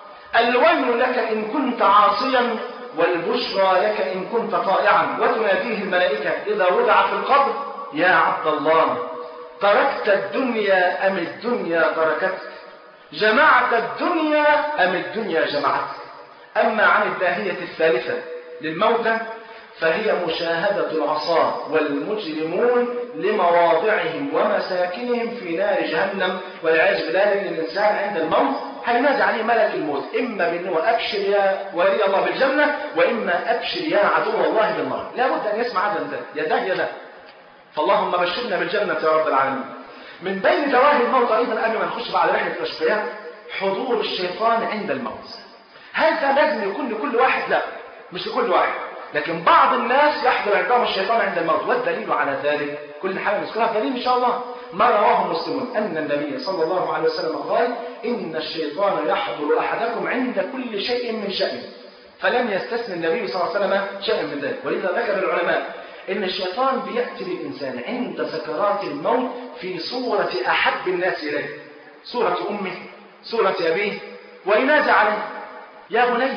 الويل لك إن كنت عاصيا والبشرى لك إن كنت طائعا وتناديه الملائكة إذا وضع في القبر يا عبد الله تركت الدنيا أم الدنيا تركتك جمعت الدنيا أم الدنيا جمعتك أما عن الداهية الثالثة للموتى فهي مشاهدة العصاة والمجرمون لمواضعهم ومساكنهم في نار جهنم والعياذ بالله لأن الإنسان عند الموت هينادي عليه ملك الموت إما بأنه أبشر يا ولي الله بالجنة وإما أبشر يا عدو الله بالنار لابد أن يسمع هذا ده يا ده يا ده فاللهم بشرنا بالجنة يا رب العالمين من بين دواهي الموت أيضا قبل ما نخش بعد رحلة الأشقياء حضور الشيطان عند الموت هذا لازم يكون لكل واحد لا مش لكل واحد لكن بعض الناس يحضر عندهم الشيطان عند الموت والدليل على ذلك كل حاجة نذكرها دليل إن شاء الله ما رواه مسلم أن النبي صلى الله عليه وسلم قال إن الشيطان يحضر أحدكم عند كل شيء من شأنه فلم يستثني النبي صلى الله عليه وسلم شيئا من ذلك ولذا ذكر العلماء إن الشيطان بيأتي للإنسان عند سكرات الموت في صورة أحب الناس إليه صورة أمه صورة أبيه وينادى عليه يا بني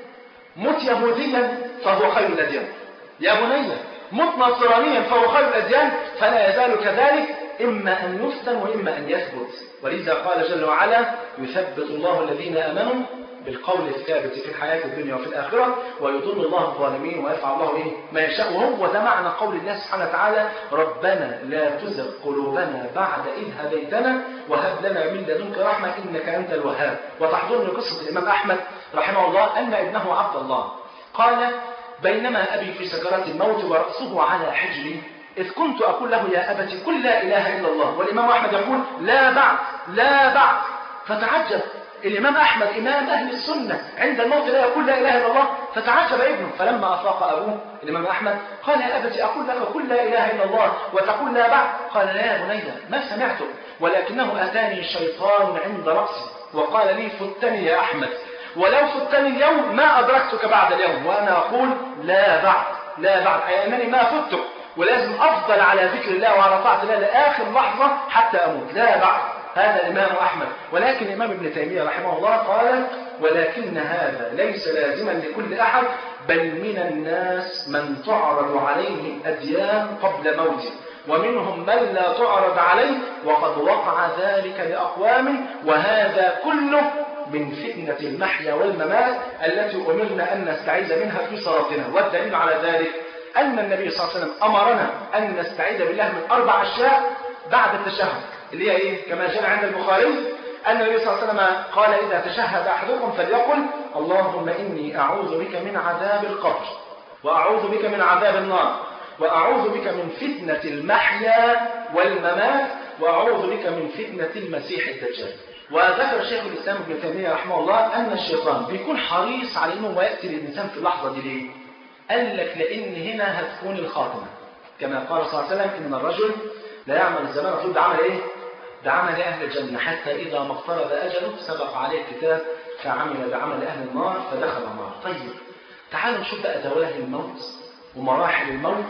مت يهوديا فهو خير الأديان يا بني مت نصرانيا فهو خير الأديان فلا يزال كذلك إما أن يفتن وإما أن يثبت ولذا قال جل وعلا يثبت الله الذين آمنوا بالقول الثابت في الحياة الدنيا وفي الآخرة ويضل الله الظالمين ويفعل الله إيه ما يشاء وهو ده معنى قول الله سبحانه وتعالى ربنا لا تزغ قلوبنا بعد إذ هديتنا وهب لنا من لدنك رحمة إنك أنت الوهاب وتحضرني قصة الإمام أحمد رحمه الله أن ابنه عبد الله قال بينما أبي في سكرات الموت ورأسه على حجري إذ كنت أقول له يا أبت قل لا إله إلا الله والإمام أحمد يقول لا بعد لا بعد فتعجب الإمام أحمد إمام أهل السنة عند الموت لا يقول لا إله إلا الله فتعجب ابنه فلما أفاق أبوه الإمام أحمد قال يا أبت أقول لك قل لا إله إلا الله وتقول لا بعد قال لا يا بني ما سمعته ولكنه أتاني شيطان عند رأسي وقال لي فتني يا أحمد ولو فتني اليوم ما أدركتك بعد اليوم وأنا أقول لا بعد لا بعد أي أنني ما فتك ولازم أفضل على ذكر الله وعلى طاعة الله لآخر لحظة حتى أموت لا بعد هذا الإمام أحمد ولكن الإمام ابن تيمية رحمه الله قال ولكن هذا ليس لازما لكل أحد بل من الناس من تعرض عليه الأديان قبل موته ومنهم من لا تعرض عليه وقد وقع ذلك لأقوام وهذا كله من فتنة المحيا والممات التي أمرنا أن نستعيذ منها في صلاتنا والدليل على ذلك أن النبي صلى الله عليه وسلم أمرنا أن نستعيذ بالله من أربع أشياء بعد التشهد اللي هي إيه؟ كما جاء عند البخاري أن النبي صلى الله عليه وسلم قال إذا تشهد أحدكم فليقل اللهم إني أعوذ بك من عذاب القبر وأعوذ بك من عذاب النار وأعوذ بك من فتنة المحيا والممات وأعوذ بك من فتنة المسيح الدجال وذكر شيخ الإسلام ابن تيمية رحمه الله أن الشيطان بيكون حريص على أنه يأتي للإنسان في اللحظة دي ليه؟ قال لك لأن هنا هتكون الخاتمة كما قال صلى الله عليه وسلم إن الرجل لا يعمل الزمان المفروض ده عمل إيه؟ ده عمل أهل الجنة حتى إذا ما اقترب أجله سبق عليه الكتاب فعمل بعمل أهل النار فدخل النار طيب تعالوا نشوف بقى دواهي الموت ومراحل الموت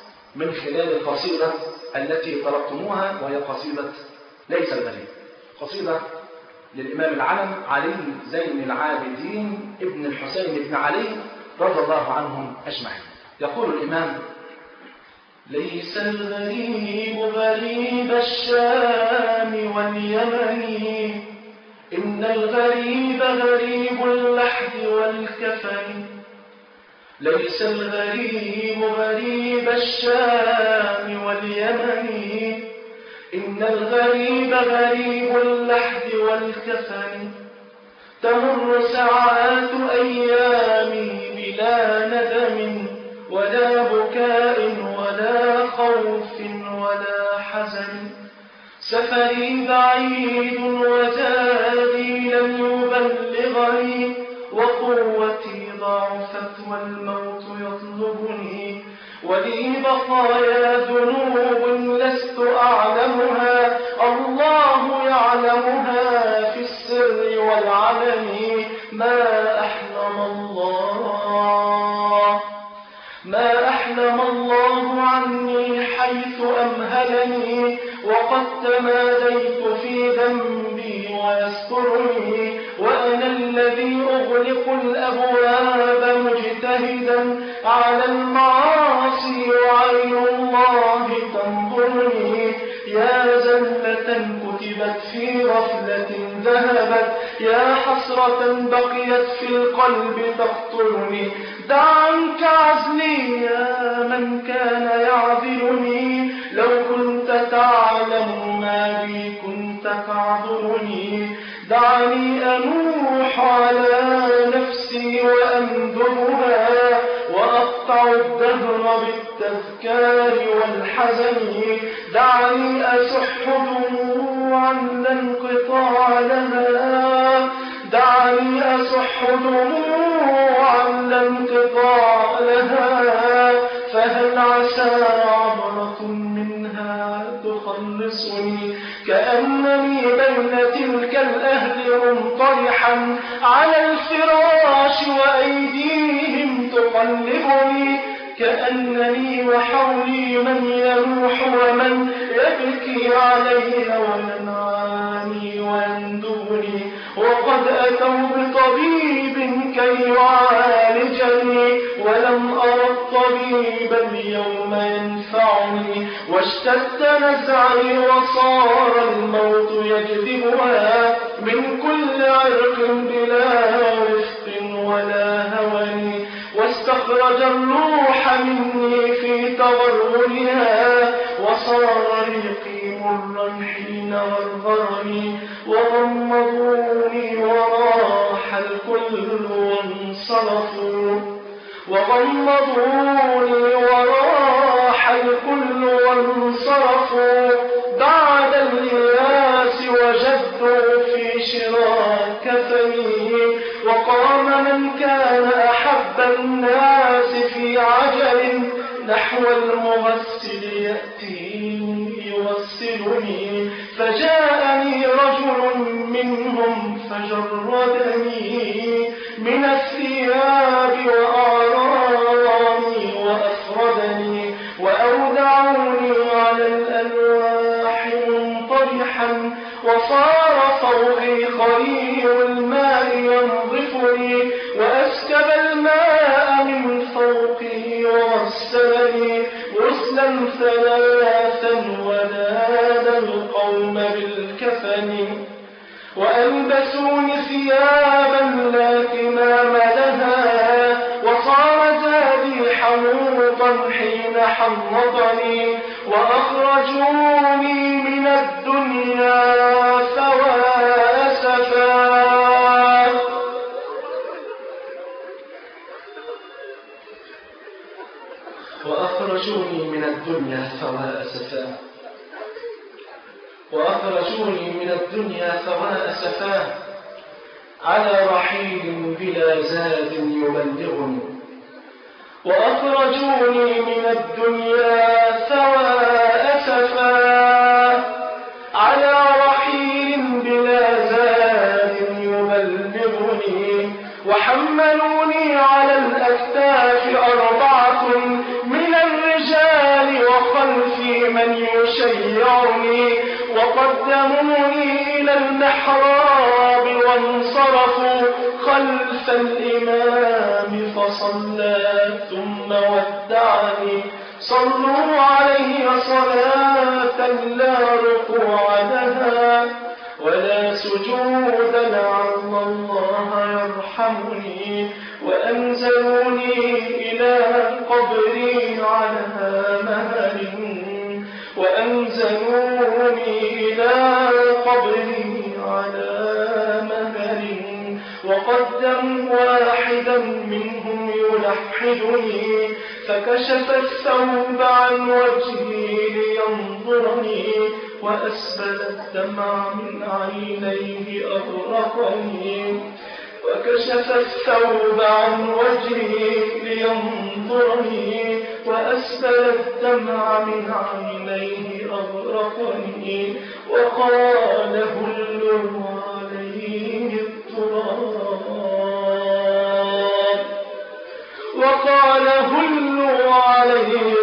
من خلال القصيدة التي طلبتموها وهي قصيدة ليس الغريب قصيدة للإمام العلم علي زين العابدين ابن الحسين بن علي رضي الله عنهم أجمعين يقول الإمام ليس الغريب غريب الشام واليمن إن الغريب غريب اللحم والكفن ليس الغريب غريب الشام واليمن إن الغريب غريب اللحد والكفن تمر ساعات أيامي بلا ندم ولا بكاء ولا خوف ولا حزن سفري بعيد وزادي لم يبلغني وقوتي ضعفت والموت يطلبني ولي بقايا ذنوب لست أعلمها الله يعلمها في السر والعلن ما أحلم الله ما أحلم الله عني حيث أمهلني وقد تماديت في ذنبي ويسترني وأنا الذي أغلق الأبواب مجتهدا على المعاصي وعين الله تنظرني يا زلة كتبت في غفلة ذهبت يا حسرة بقيت في القلب تقتلني دع عنك عزلي يا من كان يعذرني لو كنت تعلم ما بي كنت تعذرني دعني أنوح على نفسي وأنذرها وأقطع الدهر بالتذكار والحزن دعني أسح دموعا لا انقطاع لها دعني أسح دموعا لا انقطاع لها فهل عسى عبرة منها تخلصني كأنني بين تلك الأهل منطرحا على الفراش وأيديهم تقلبني كأنني وحولي من يروح ومن يبكي علي وينعاني ويندوني وقد أتوا بطبيب كي يعالجني ولم أر الطبيب اليوم ينفعني واشتد نزعي وصار الموت يجذبها من كل عرق بلا رفق ولا هوى واستخرج الروح مني في تغرغرها وصار ريقي مرا حين غرغرني وغمضوني وراح الكل وانصرفوا وغمضوني وراح الكل وانصرفوا بعد الياس وجدوا في شراك كفني وقام من كان أحب الناس في عجل نحو المغسل يأتيني يغسلني فجاءني رجل منهم فجردني من الثياب وأعراني وأفردني وأودعني على الألواح منطرحا وصار فوقي خرير الماء ينظفني وأسكب الماء من فوقي وغسلني غسلا ثلاثا ونادى القوم بالكفن وألبسوني ثيابا لا كمام لها وصار زادي حنوطا حين حنطني وأخرجوني من الدنيا سواء أسفا وأخرجوني من الدنيا سواء أسفا وأخرجوني من الدنيا سواء سفاه على رحيل بلا زاد يبلغني وأخرجوني من الدنيا سواء سفاه على رحيل بلا زاد يبلغني وحملوني على الأكتاف أربعة من الرجال وخلفي من يشيعني وقدموني إلى المحراب وانصرفوا خلف الإمام فصلى ثم ودعني صلوا عليه صلاة لا ركوع لها ولا سجود لعل الله يرحمني وأنزلوني إلى قبري على مهل وأنزلوني إلى قبري على مهل وقدموا واحدا منهم يلحدني فكشف الثوب عن وجهي لينظرني وأسبل الدمع من عينيه أغرقني وكشف الثوب عن وجهي لينظرني وأسبل الدمع من عينيه أغرقني وقال هلوا عليه التراب وقال هلوا عليه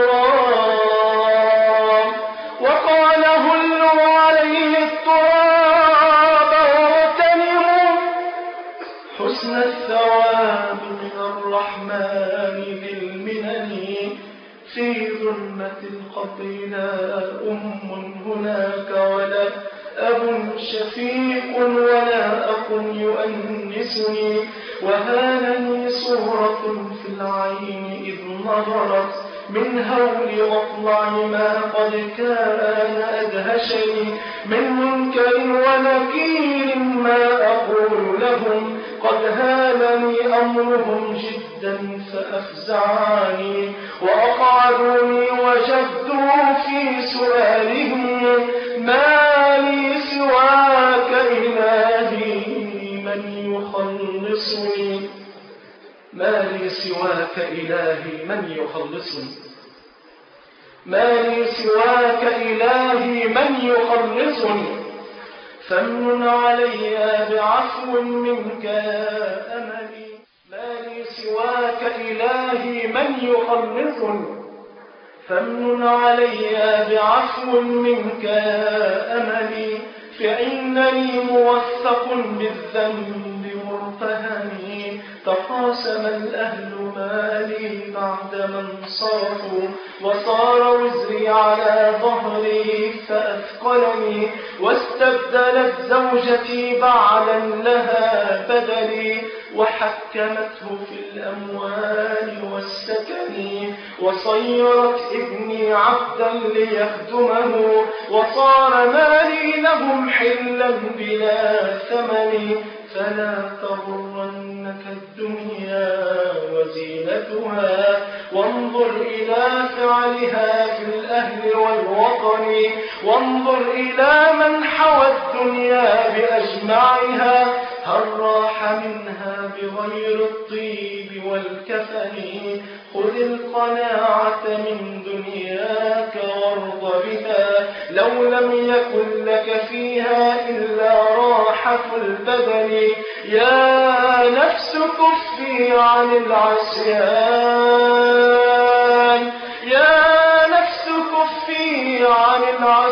التراب وقال هلوا عليه التراب واغتنموا حسن الثواب من الرحمن بالمنن في ظلمة القبر لا أم هناك ولا أب شفيق ولا أخ يؤنسني وهانني صورة في العين إذ نظرت من هول أطلع ما قد كان أدهشني من منكر ونكير ما أقول لهم قد هانني أمرهم جدا فأفزعني وأقعدوني وجدوا في سؤالهم ما لي سواك إلهي من يخلصني ما لي سواك إلهي من يخلصني ما لي سواك إلهي من يخلصني فمن علي بعفو منك يا أملي ما لي سواك إلهي من يخلصني فمن علي بعفو منك يا أملي فإنني موثق بالذنب مرتهني تقاسم الأهل مالي بعدما انصرفوا وصار وزري على ظهري فأثقلني واستبدلت زوجتي بعلا لها بدلي وحكمته في الأموال والسكن وصيرت ابني عبدا ليخدمه وصار مالي لهم حلا بلا ثمن فلا تغرنك الدنيا وزينتها وانظر إلى فعلها في الأهل والوطن وانظر إلى من حوى الدنيا بأجمعها هل راح منها بغير الطيب والكفن خذ القناعة من دنياك وارض بها لو لم يكن لك فيها إلا راحة البدن يا نفس كفي عن العصيان يا نفس كفي عن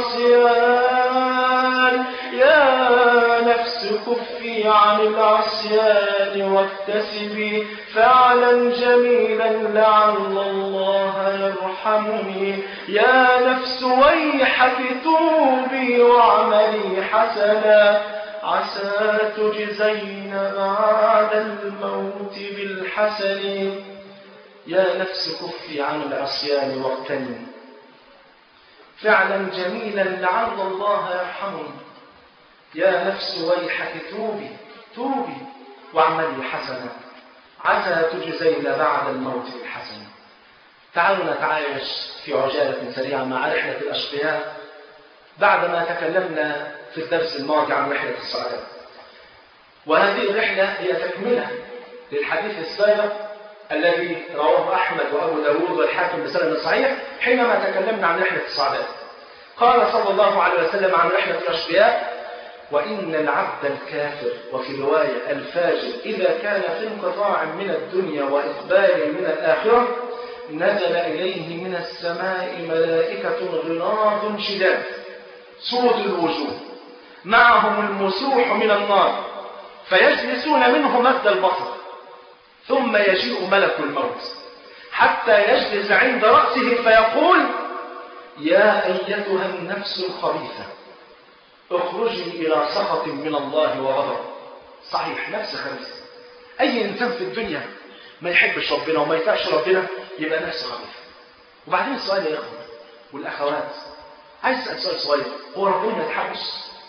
العصيان يا نفس كفي عن العصيان واكتسبي فعلا جميلا لعل الله يرحمني يا نفس ويحك توبي واعملي حسنا عسى تجزين بعد الموت بالحسن يا نفس كفي عن العصيان واغتني فعلا جميلا لعل الله يرحمني يا نفس ويحك توبي توبي واعملي حسنا عسى تجزين بعد الموت بالحسن تعالوا نتعايش في عجالة سريعة مع رحلة الأشقياء بعدما تكلمنا في الدرس الماضي عن رحلة السعادة وهذه الرحلة هي تكملة للحديث السابق الذي رواه أحمد وأبو داود والحاكم بسند صحيح حينما تكلمنا عن رحلة السعادة قال صلى الله عليه وسلم عن رحلة الأشقياء وإن العبد الكافر وفي رواية الفاجر إذا كان في انقطاع من الدنيا وإقبال من الآخرة نزل إليه من السماء ملائكة غلاظ شداد سود الوجوه معهم المسوح من النار فيجلسون منه مد البصر ثم يجيء ملك الموت حتى يجلس عند رأسه فيقول يا أيتها النفس الخبيثة اخرجي إلى سخط من الله وغضب صحيح نفس خبيثة اي انسان في الدنيا ما يحبش ربنا وما يطيعش ربنا يبقى نفسه خبيث وبعدين السؤال يا اخوان والاخوات عايز اسال سؤال صغير هو ربنا ما يتحبش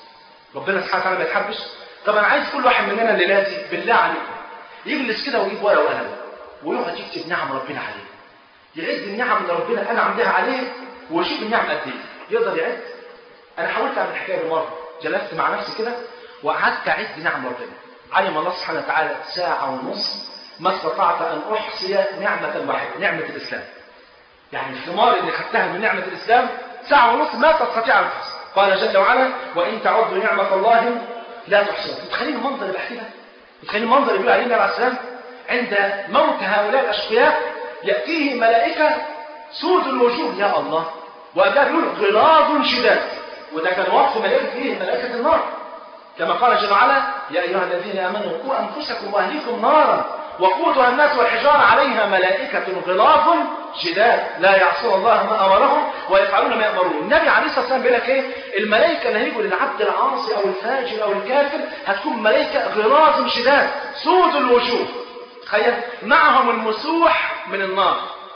ربنا سبحانه وتعالى ما يتحبش طب انا عايز كل واحد مننا الليله دي بالله عليكم يجلس كده ويجيب ورقه وقلم ويقعد يكتب نعم ربنا عليه يعد النعم اللي ربنا انعم بها عليه ويشوف النعم قد ايه يقدر يعد انا حاولت اعمل الحكايه دي مره جلست مع نفسي كده وقعدت اعد نعم ربنا علم الله سبحانه وتعالى ساعه ونص ما استطعت ان احصي نعمه واحده نعمه الاسلام يعني الثمار اللي خدتها من نعمه الاسلام ساعه ونص ما تستطيع ان تحصي قال جل وعلا وان تعدوا نعمه الله لا تحصوها متخيلين المنظر اللي بحكي ده متخيلين المنظر اللي بيقول عليه النبي عليه السلام عند موت هؤلاء الاشقياء ياتيه ملائكه سود الوجوه يا الله وقبلها بيقول غلاظ شداد وده كان وصف ملائكه ايه ملائكه النار كما قال جل وعلا يا ايها الذين امنوا قوا انفسكم واهليكم نارا وقودها الناس والحجاره عليها ملائكه غلاظ شداد لا يعصون الله ما امرهم ويفعلون ما يامرون النبي عليه الصلاه والسلام بيقول لك ايه الملائكه اللي هيجوا للعبد العاصي او الفاجر او الكافر هتكون ملائكه غلاظ شداد سود الوجوه تخيل معهم المسوح من النار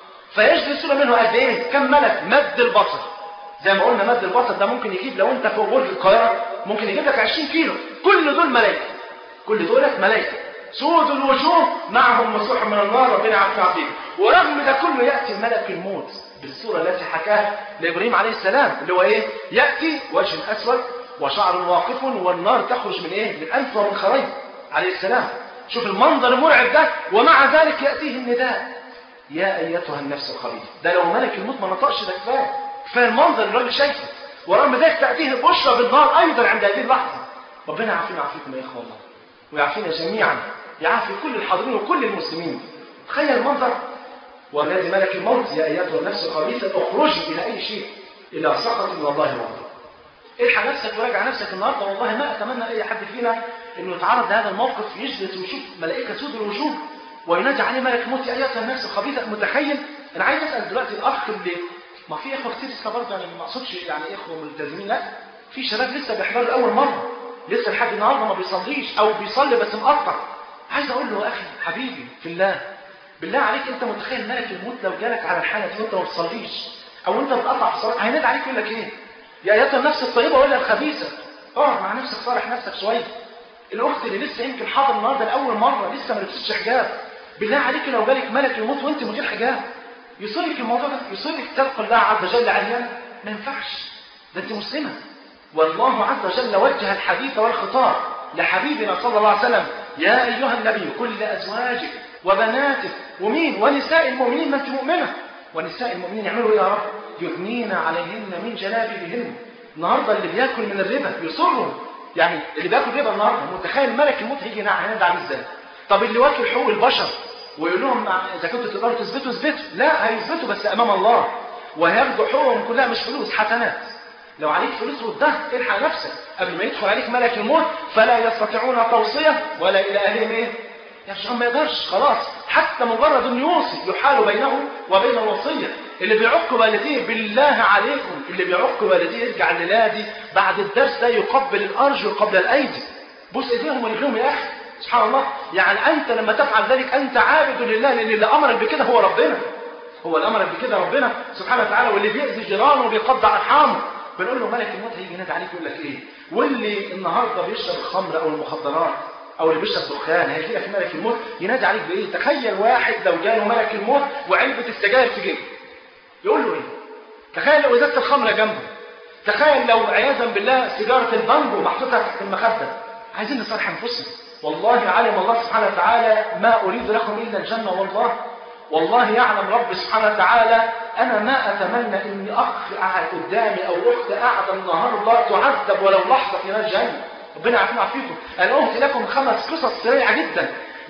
فيجلسون منه قد ايه كم ملك مد البصر زي ما قلنا مد البصر ده ممكن يجيب لو انت فوق برج القاهره ممكن يجيب لك 20 كيلو كل دول ملائكه كل دول ملائكه سود الوجوه معهم مسوح من النار ربنا يعافينا فيك ورغم ده كله ياتي ملك الموت بالصوره التي حكاها لابراهيم عليه السلام اللي هو ايه ياتي وجه اسود وشعر واقف والنار تخرج من ايه من انف ومن خريج عليه السلام شوف المنظر المرعب ده ومع ذلك ياتيه النداء يا ايتها النفس الخبيثه ده لو ملك الموت ما نطقش ده كفايه كفايه المنظر اللي الراجل شايفه ورغم ذلك تاتيه البشرى بالنار ايضا عند هذه اللحظه ربنا يعافينا ويعافيكم يا اخوه الله ويعافينا جميعا يعافي كل الحاضرين وكل المسلمين تخيل المنظر والذي ملك الموت يا ايتها النفس الخبيثه اخرجي الى اي شيء الى سخط من الله ورضا الحق نفسك وراجع نفسك النهارده والله ما اتمنى اي حد فينا انه يتعرض لهذا الموقف يجلس ويشوف ملائكه سود الوجوه وينادي عليه ملك الموت يا ايتها النفس الخبيثه متخيل انا عايز اسال دلوقتي الاخ اللي ما في اخوه كتير لسه برضه يعني ما اقصدش يعني اخوه ملتزمين لا في شباب لسه بيحضروا لاول مره لسه لحد النهارده ما بيصليش او بيصلي بس مقطع عايز اقول له يا اخي حبيبي في الله بالله عليك انت متخيل ملك الموت لو جالك على الحاله دي وانت ما بتصليش او انت بتقطع في الصلاه هينادي عليك يقول لك ايه يا ايتها النفس الطيبه ولا الخبيثه اقعد مع نفسك صالح نفسك شويه الاخت اللي لسه يمكن حاضر النهارده لاول مره لسه ما لبستش حجاب بالله عليك لو جالك ملك الموت وانت من غير حجاب يصيبك الموضوع ده يصيبك تلقى الله عز وجل عريانا ما ينفعش ده انت مسلمه والله عز وجل وجه الحديث والخطاب لحبيبنا صلى الله عليه وسلم يا ايها النبي كل ازواجك وبناتك ومين ونساء المؤمنين ما انت مؤمنه ونساء المؤمنين يعملوا ايه يا رب يثنين عليهن من جلابيبهن النهارده اللي بياكل من الربا يصروا يعني اللي بياكل ربا النهارده متخيل ملك الموت هيجي هينادي عليه ازاي طب اللي واكل حقوق البشر ويقول لهم اذا كنتوا تقدروا تثبتوا اثبتوا لا هيثبتوا بس امام الله وهياخدوا حقوقهم كلها مش فلوس حسنات لو عليك فلوس ردها الحق نفسك قبل ما يدخل عليك ملك الموت فلا يستطيعون توصيه ولا الى اهلهم ايه يرجعون ما يقدرش خلاص حتى مجرد انه يوصي يحال بينه وبين الوصيه اللي بيعق والديه بالله عليكم اللي بيعق والديه يرجع لنادي بعد الدرس ده يقبل الارجل قبل الايدي بوس ايديهم ورجلهم يا اخي سبحان الله يعني انت لما تفعل ذلك انت عابد لله لان اللي امرك بكده هو ربنا هو اللي امرك بكده ربنا سبحانه وتعالى واللي بيأذي جيرانه وبيقطع ارحامه بنقول له ملك الموت هيجي ينادي عليك يقول لك ايه واللي النهارده بيشرب الخمر او المخدرات او اللي بيشرب دخان هيجي لك ملك الموت ينادي عليك بايه تخيل واحد لو جاله ملك الموت وعلبه السجاير في جيبه يقول له ايه تخيل لو ازازه الخمره جنبه تخيل لو عياذا بالله سيجاره البانجو محطوطه تحت المخده عايزين نصالح انفسنا والله علم الله سبحانه وتعالى ما اريد لكم الا الجنه والله والله يعلم رب سبحانه وتعالى انا ما اتمنى ان اخ قاعد قدامي او اخت قاعده النهارده تعذب ولو لحظه في نار جهنم ربنا يعافينا ويعافيكم انا قلت لكم خمس قصص سريعه جدا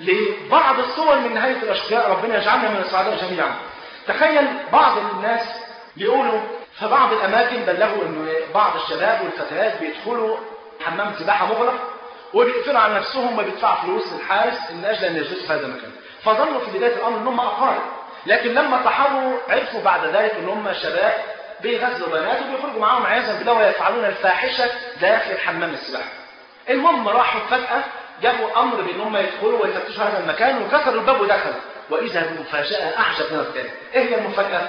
لبعض الصور من نهايه الاشقياء ربنا يجعلنا من السعداء جميعا تخيل بعض الناس يقولوا في بعض الاماكن بلغوا ان بعض الشباب والفتيات بيدخلوا حمام سباحه مغلق وبيقفلوا على نفسهم وما بيدفعوا فلوس للحارس ان اجل ان يجلسوا في هذا المكان فظنوا في بدايه الامر ان هم اقارب لكن لما تحروا عرفوا بعد ذلك ان هم شباب بيغزلوا بنات وبيخرجوا معاهم عياذا بالله ويفعلون الفاحشه داخل حمام السباحه المهم راحوا فجاه جابوا امر بان هم يدخلوا ويفتشوا هذا المكان وكسروا الباب ودخلوا واذا بمفاجاه اعجب من الثاني ايه هي المفاجاه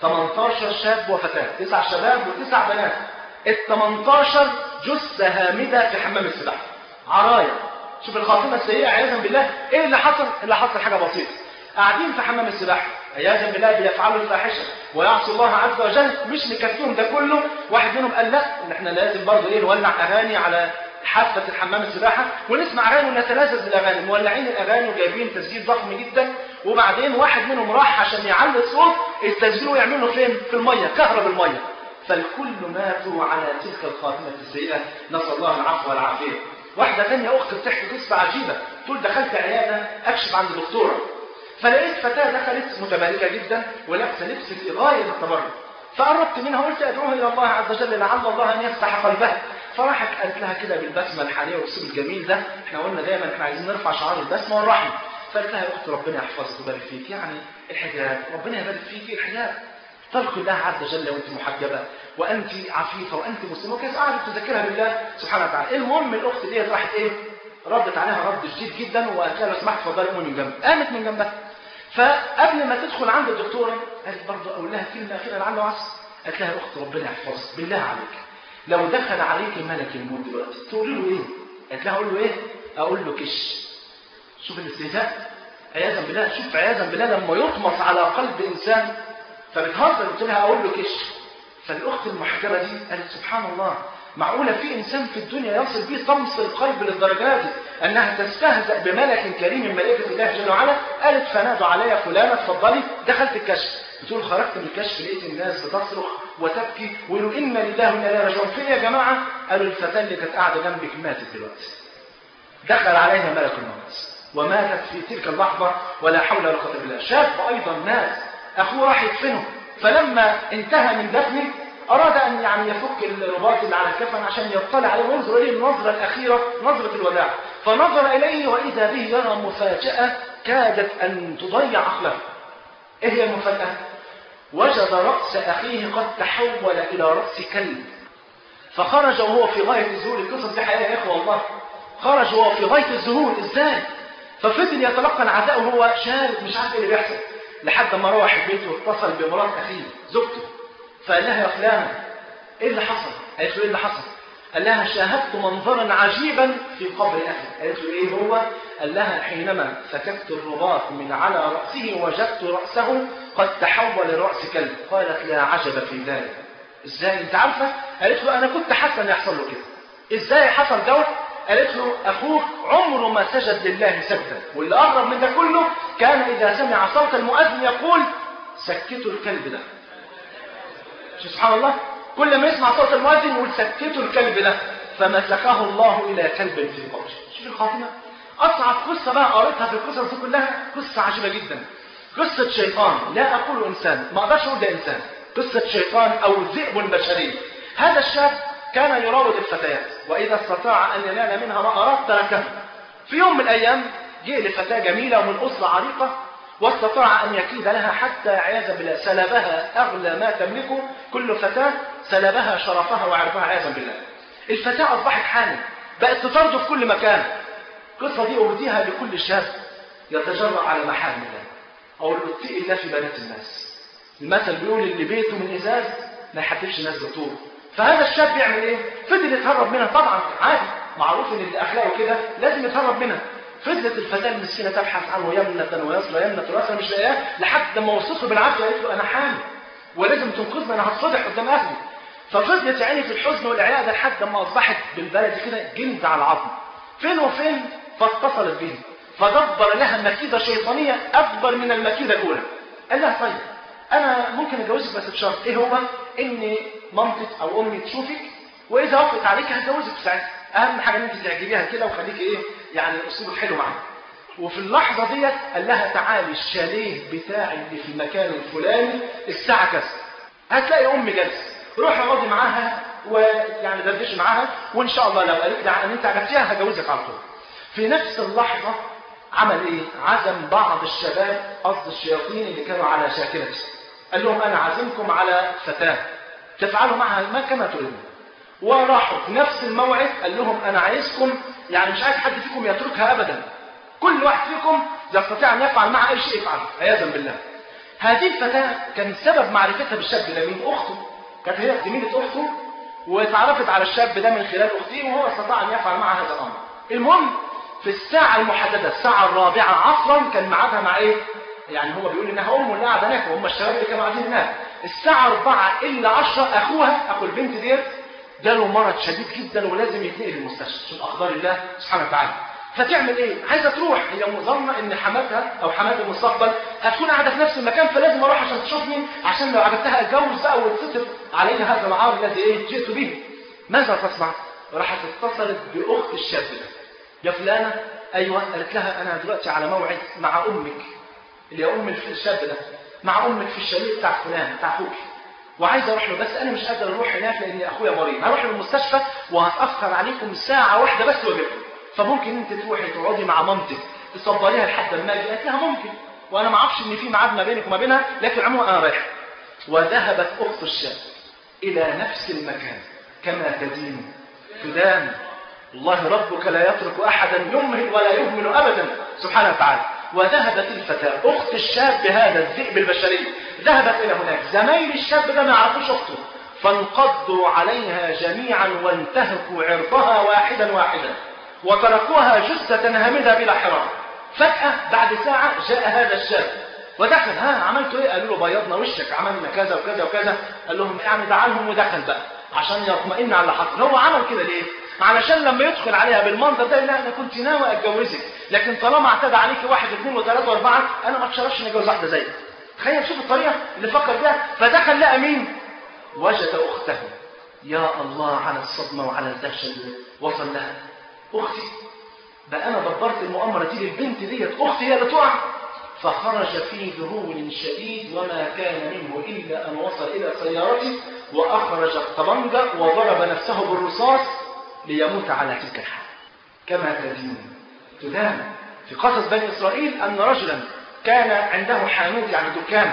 18 شاب وفتاه تسع شباب وتسع بنات ال 18 جثه هامده في حمام السباحه عرايا شوف الخاتمه السيئه عياذا بالله ايه اللي حصل اللي حصل حاجه بسيطه قاعدين في حمام السباحه عياذا بالله بيفعلوا الفاحشه ويعصوا الله عز وجل مش مكفيهم ده كله واحد منهم قال لا ان احنا لازم برضه ايه نولع اغاني على حافه الحمام السباحه ونسمع اغاني ونتلذذ بالاغاني مولعين الاغاني وجايبين تسجيل ضخم جدا وبعدين واحد منهم راح عشان يعلي الصوت التسجيل ويعمله فين في الميه كهرب الميه فالكل ماتوا على تلك الخاتمه السيئه نسال الله العفو والعافيه واحده ثانيه اخت بتحكي قصه عجيبه تقول دخلت عياده اكشف عند دكتوره فلقيت فتاة دخلت متبرجة جدا ولابسة لبس في غاية التبرج فقربت منها وقلت أدعوها إلى الله عز وجل لعل الله أن يفتح قلبها فراحت قالت لها كده بالبسمة الحالية والأسلوب الجميل ده احنا قلنا دايما احنا عايزين نرفع شعار البسمة والرحمة فقالت لها يا أخت ربنا يحفظك ويبارك فيك يعني الحجاب ربنا يبارك فيك الحجاب تلقي الله عز وجل وانت محجبة وانت عفيفة وانت مسلمة وكذا قعدت تذكرها بالله سبحانه وتعالى المهم الاخت ديت راحت ايه ردت عليها رد شديد جدا وقالت لها لو سمحت اتفضلي قومي من جنبي قامت من جنبها فقبل ما تدخل عند الدكتوره قالت برضه اقول لها كلمه اخيره لعل وعسى قالت لها يا اخت ربنا يحفظك بالله عليك لو دخل عليك ملك الموت دلوقتي تقولي له ايه؟ قالت لها اقول له ايه؟ اقول له كش شوف الاستهزاء عياذا بالله شوف عياذا بالله لما يطمس على قلب انسان فبتهزر قلت لها اقول له كش فالاخت المحجبه دي قالت سبحان الله معقولة في إنسان في الدنيا يصل به طمس القلب للدرجات دي أنها تستهزأ بملك كريم من ملائكة الله جل وعلا قالت فنادوا علي فلانة اتفضلي دخلت الكشف بتقول خرجت من الكشف لقيت الناس بتصرخ وتبكي ويقولوا إنا لله وإنا إليه راجعون فين يا جماعة؟ قالوا الفتاة اللي كانت قاعدة جنبك ماتت دلوقتي دخل عليها ملك الموت وماتت في تلك اللحظة ولا حول ولا قوة إلا بالله شاب أيضا مات أخوه راح يدفنه فلما انتهى من دفنه أراد أن يعني يفك الرباط اللي على الكفن عشان يطلع عليه وينظر إليه النظرة الأخيرة نظرة الوداع فنظر إليه وإذا به يرى مفاجأة كادت أن تضيع عقله إيه هي المفاجأة؟ وجد رأس أخيه قد تحول إلى رأس كلب فخرج وهو في غاية الذهول القصص دي حقيقة يا إخوة والله خرج وهو في غاية الذهول إزاي؟ ففضل يتلقى العزاء وهو شارد مش عارف إيه اللي بيحصل لحد ما روح البيت واتصل بمرات أخيه زوجته فقال لها يا فلانة ايه اللي حصل قالت له ايه اللي حصل قال لها شاهدت منظرا عجيبا في قبر اخي قالت له ايه هو قال لها حينما فككت الرباط من على رأسه وجدت رأسه قد تحول لرأس كلب قالت لا عجب في ذلك ازاي انت عارفه قالت له انا كنت حاسه ان يحصل له كده ازاي حصل دوت قالت له اخوك عمره ما سجد لله سجدا واللي اقرب من ده كله كان اذا سمع صوت المؤذن يقول سكتوا الكلب ده سبحان الله كل ما يسمع صوت المؤذن يقول سكتوا الكلب ده فمسكه الله الى كلب في قبره شوف الخاتمه اصعب قصه بقى قريتها في القصص دي كلها قصه عجيبه جدا قصه شيطان لا اقول انسان ما اقدرش اقول ده انسان قصه شيطان او ذئب بشري هذا الشاب كان يراود الفتيات واذا استطاع ان ينال منها ما اراد تركها في يوم من الايام جاء لفتاه جميله ومن اسره عريقه واستطاع أن يكيد لها حتى عياذا بالله سلبها أغلى ما تملكه كل فتاة سلبها شرفها وعرفها عياذا بالله الفتاة أصبحت حامل بقت تطرده في كل مكان القصة دي أوديها لكل شاب يتجرأ على محارم الله أو اتقي الله في بنات الناس المثل بيقول اللي بيته من إزاز ما يحدفش الناس بالطول فهذا الشاب يعمل ايه؟ فضل يتهرب منها طبعا عادي معروف ان اللي اخلاقه كده لازم يتهرب منها فضلت الفتاة المسكينة تبحث عنه يمنة ويسرى يمنة ويسرى مش لاقياه لحد ما وصلت بالعافية قالت له أنا حامل ولازم تنقذني أنا هتصدح قدام أهلي ففضلت عيني في الحزن والعياء ده لحد ما أصبحت بالبلد كده جلد على عظم فين وفين فاتصلت به فدبر لها مكيدة شيطانية أكبر من المكيدة الأولى قال لها طيب أنا ممكن أتجوزك بس بشرط إيه هو؟ إن مامتك أو أمي تشوفك وإذا وافقت عليك هتجوزك ساعتها أهم حاجة إن أنت تعجبيها كده وخليكي إيه يعني أسلوبك حلو معاها وفي اللحظة ديت قال لها تعالي الشاليه بتاعي اللي في المكان الفلاني الساعة كذا هتلاقي أمي جالسة روح اقعدي معاها ويعني دردشي معاها وإن شاء الله لو قالت لي أن أنت عجبتيها هجوزك على طول في نفس اللحظة عمل إيه؟ عزم بعض الشباب قصد الشياطين اللي كانوا على شاكلته قال لهم أنا عازمكم على فتاة تفعلوا معها ما كما تريدون وراحوا في نفس الموعد قال لهم أنا عايزكم يعني مش عايز حد فيكم يتركها ابدا كل واحد فيكم يستطيع ان يفعل معها اي شيء يفعله عياذا بالله هذه الفتاة كان سبب معرفتها بالشاب ده من اخته كانت هي زميلة اخته واتعرفت على الشاب ده من خلال اخته وهو استطاع ان يفعل معها هذا الامر المهم في الساعة المحددة الساعة الرابعة عصرا كان ميعادها مع ايه يعني هو بيقول انها امه اللي قاعده هناك وهم الشباب اللي كانوا قاعدين هناك الساعة 4 الا 10 اخوها اخو البنت ديت جاله مرض شديد جدا ولازم يتنقل المستشفى شوف اقدار الله سبحانه وتعالى فتعمل ايه عايزه تروح هي مظنه ان حماتها او حمات المستقبل هتكون قاعده في نفس المكان فلازم اروح عشان تشوفني عشان لو عجبتها اتجوز بقى وتستر علينا هذا العار الذي ايه جئت به ماذا تصنع راحت اتصلت باخت الشاب ده يا فلانه ايوه قالت لها انا دلوقتي على موعد مع امك اللي هي ام الشاب ده مع امك في الشاليه بتاع فلان بتاع اخوك وعايز اروح له بس انا مش قادر اروح هناك لان اخويا مريض هروح له المستشفى وهتاخر عليكم ساعه واحده بس واجيبكم فممكن انت تروحي تقعدي مع مامتك تصبريها لحد ما اجي قالت لها ممكن وانا ما اعرفش ان في ميعاد ما بينك وما بينها لكن عموما انا رايح وذهبت اخت الشاب الى نفس المكان كما تدين تدان والله ربك لا يترك احدا يمهل ولا يهمل ابدا سبحانه وتعالى وذهبت الفتاة أخت الشاب هذا الذئب البشري ذهبت إلى هناك زمايل الشاب ده ما يعرفوش أخته فانقضوا عليها جميعا وانتهكوا عرضها واحدا واحدا وتركوها جثة هامدة بلا حرام فجأة بعد ساعة جاء هذا الشاب ودخل ها عملتوا ايه قالوا له بيضنا وشك عملنا كذا وكذا وكذا قال لهم يعني دعالهم ودخل بقى عشان يطمئن على اللي حصل هو عمل كده ليه علشان لما يدخل عليها بالمنظر ده لا انا كنت ناوي اتجوزك لكن طالما اعتدى عليك واحد اثنين وثلاثه واربعه انا ما اتشرفش اني اتجوز واحده زيك تخيل شوف الطريقه اللي فكر بيها فدخل لقى مين وجد اخته يا الله على الصدمه وعلى الدهشه اللي وصل لها اختي بقى انا دبرت المؤامره دي للبنت ديت اختي هي اللي تقع فخرج في ذهول شديد وما كان منه الا ان وصل الى سيارته واخرج الطبنجه وضرب نفسه بالرصاص ليموت على تلك الحال كما تدين تدان في قصص بني إسرائيل أن رجلا كان عنده حانوت يعني دكان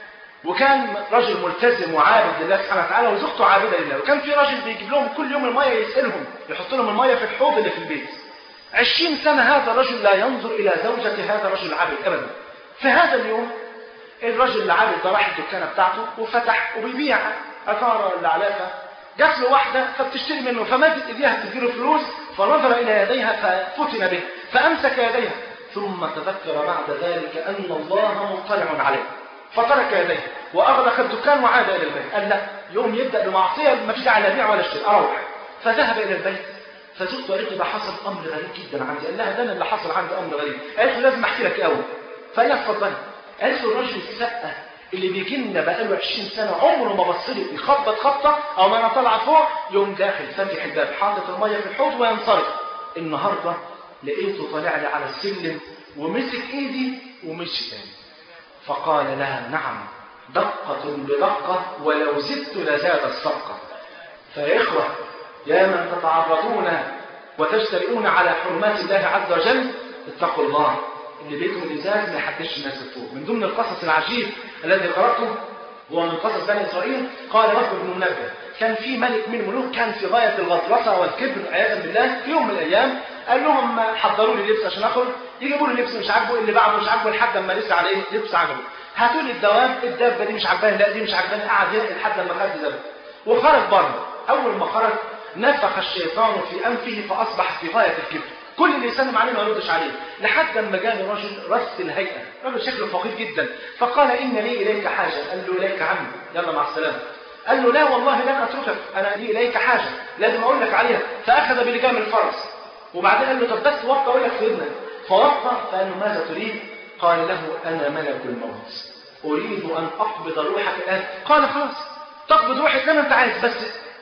وكان رجل ملتزم وعابد لله سبحانه وتعالى وزوجته عابدة لله وكان في رجل بيجيب لهم كل يوم المية يسألهم يحط لهم المية في الحوض اللي في البيت عشرين سنة هذا الرجل لا ينظر إلى زوجة هذا الرجل العابد أبدا في هذا اليوم الرجل العابد ده راح الدكانة بتاعته وفتح وبيبيع أثار ولا علافة جات له واحدة فبتشتري منه فمدت ايديها تديله فلوس فنظر الى يديها ففتن به فامسك يديها ثم تذكر بعد ذلك ان الله مطلع عليه فترك يديه واغلق الدكان وعاد الى البيت قال لا يوم يبدا بمعصيه ما فيش على بيع ولا اشتري اروح فذهب الى البيت فزوجته قالت له ده حصل امر غريب جدا عندي قال لها ده انا اللي حصل عندي امر غريب قالت له لازم احكي لك قوي فقال لها اتفضلي قالت له الراجل السقه اللي بيجي لنا بقاله 20 سنه عمره ما بص لي يخبط خبطه او ما انا طالعه فوق يوم داخل فاتح الباب حاطط الميه في الحوض وينصرف النهارده لقيته طالع لي على السلم ومسك ايدي ومشي تاني فقال لها نعم دقة بدقة ولو زدت لزاد الصفقة فيا إخوة يا من تتعرضون وتجترئون على حرمات الله عز وجل اتقوا الله اللي بيته الإزاز ما يحدش الناس الطول من ضمن القصص العجيب الذي قرأته هو من قصص بني إسرائيل قال رب بن منبه كان في ملك من الملوك كان في غاية الغطرسة والكبر عياذا بالله في يوم من الأيام قال لهم حضروا لي لبس عشان اخرج يجيبوا لي لبس مش عاجبه اللي بعده مش عاجبه لحد ما لسه على ايه لبس عجبه هاتوا لي الدواب الدابه دي مش عجباني لا دي مش عجباني قعد ينقل لحد ما خد دابه وخرج بره اول ما خرج نفخ الشيطان في انفه فاصبح في غايه الكبر كل اللي يسلم عليه ما يردش عليه لحد ما جاني رجل رس الهيئه رجل شكله فقير جدا فقال ان لي اليك حاجه قال له اليك عمي يلا مع السلامه قال له لا والله لن اتركك انا لي اليك حاجه لازم اقول لك عليها فاخذ بلجام الفرس وبعدين قال له طب بس وقت اقول لك في ابنك فوقت فقال له ماذا تريد قال له انا ملك الموت اريد ان اقبض روحك الان قال خلاص تقبض روحي زي ما انت عايز بس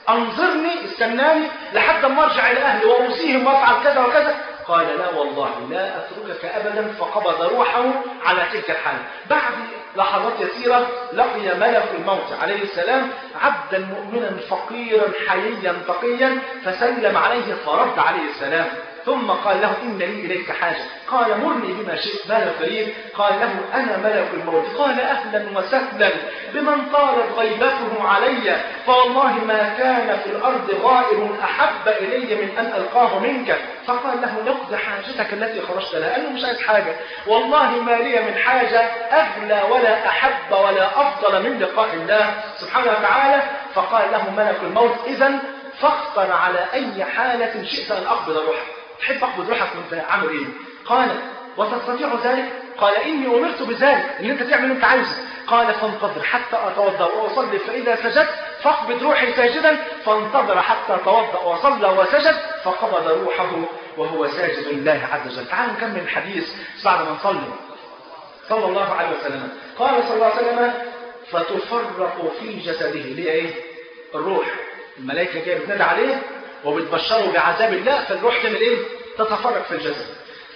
انظرني استناني لحد ما ارجع الى اهلي واوصيهم وافعل كذا وكذا قال لا والله لا اتركك ابدا فقبض روحه على تلك الحال بعد لحظات يسيره لقي ملك الموت عليه السلام عبدا مؤمنا فقيرا حييا تقيا فسلم عليه فرد عليه السلام ثم قال له إن لي إليك حاجة قال مرني بما شئت مال القريب قال له أنا ملك الموت قال أهلا وسهلا بمن طالت غيبته علي فوالله ما كان في الأرض غائر أحب إلي من أن ألقاه منك فقال له اقض حاجتك التي خرجت لها أنا مش عايز حاجة والله ما لي من حاجة أغلى ولا أحب ولا أفضل من لقاء الله سبحانه وتعالى فقال له ملك الموت إذا فاختر على أي حالة شئت أن أقبض روحك تحب أقبض روحك وأنت عامل إيه قال وتستطيع ذلك قال إني أمرت بذلك إن أنت تعمل اللي أنت عايزه قال فانتظر حتى أتوضأ وأصلي فإذا سجدت فاقبض روحي ساجدا فانتظر حتى توضأ وصلى وسجد فقبض روحه وهو ساجد لله عز وجل تعالوا نكمل الحديث بعد ما نصلي صلى الله عليه وسلم قال صلى الله عليه وسلم فتفرق في جسده اللي هي ايه الروح الملائكه جايه بتنادي عليه وبتبشره بعذاب الله فالروح تعمل ايه تتفرق في الجسد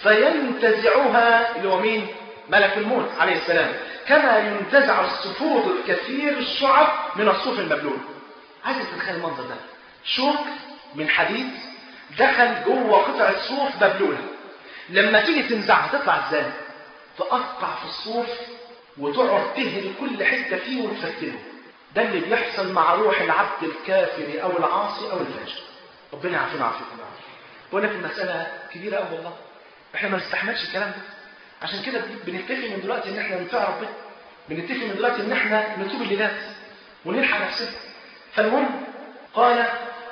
فينتزعها اللي هو مين ملك الموت عليه السلام كما ينتزع الصفوف الكثير الشعب من الصوف المبلول عايزك تتخيل المنظر ده شوك من حديد دخل جوه قطعه صوف مبلوله لما تيجي تنزعها تطلع ازاي تقطع في الصوف وتقعد تهري كل حته فيه وتفتله ده اللي بيحصل مع روح العبد الكافر او العاصي او الفاجر ربنا يعافينا ويعافيكم بقول لك المساله كبيره قوي والله احنا ما نستحملش الكلام ده عشان كده بنتفق من دلوقتي ان احنا نطيع ربنا بنتفق من دلوقتي ان احنا نتوب الليلات ونلحق نفسنا فالمهم قال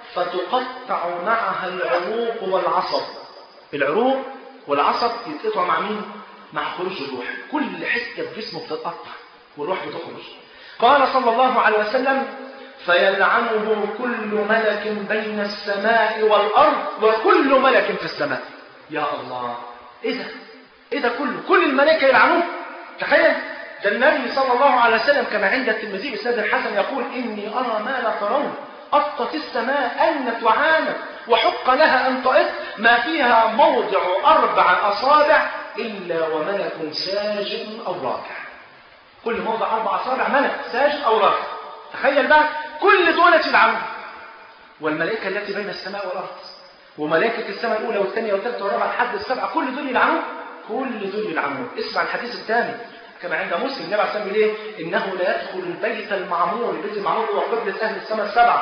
فتقطع معها العروق والعصب العروق والعصب يتقطعوا مع مين مع خروج الروح كل حته في جسمه بتتقطع والروح بتخرج قال صلى الله عليه وسلم فيلعنه كل ملك بين السماء والارض وكل ملك في السماء يا الله ايه ده ايه ده كله كل الملائكه يلعنوه تخيل ده النبي صلى الله عليه وسلم كما عند الترمذي بسند الحسن يقول اني ارى ما لا ترون أطت السماء أنت وعانت وحق لها أن تئط ما فيها موضع أربع أصابع إلا وملك ساجد أو راكع كل موضع أربع أصابع ملك ساجد أو راكع تخيل بقى كل دولة يلعنون والملائكة التي بين السماء والأرض وملائكة السماء الأولى والثانية والثالثة والرابعة لحد السبعة كل دول يلعنون كل دول يلعنون اسمع الحديث الثاني كما عند مسلم النبي عليه الصلاه ايه؟ انه لا يدخل البيت المعمور، البيت المعمور هو قبلة اهل السماء السبعه.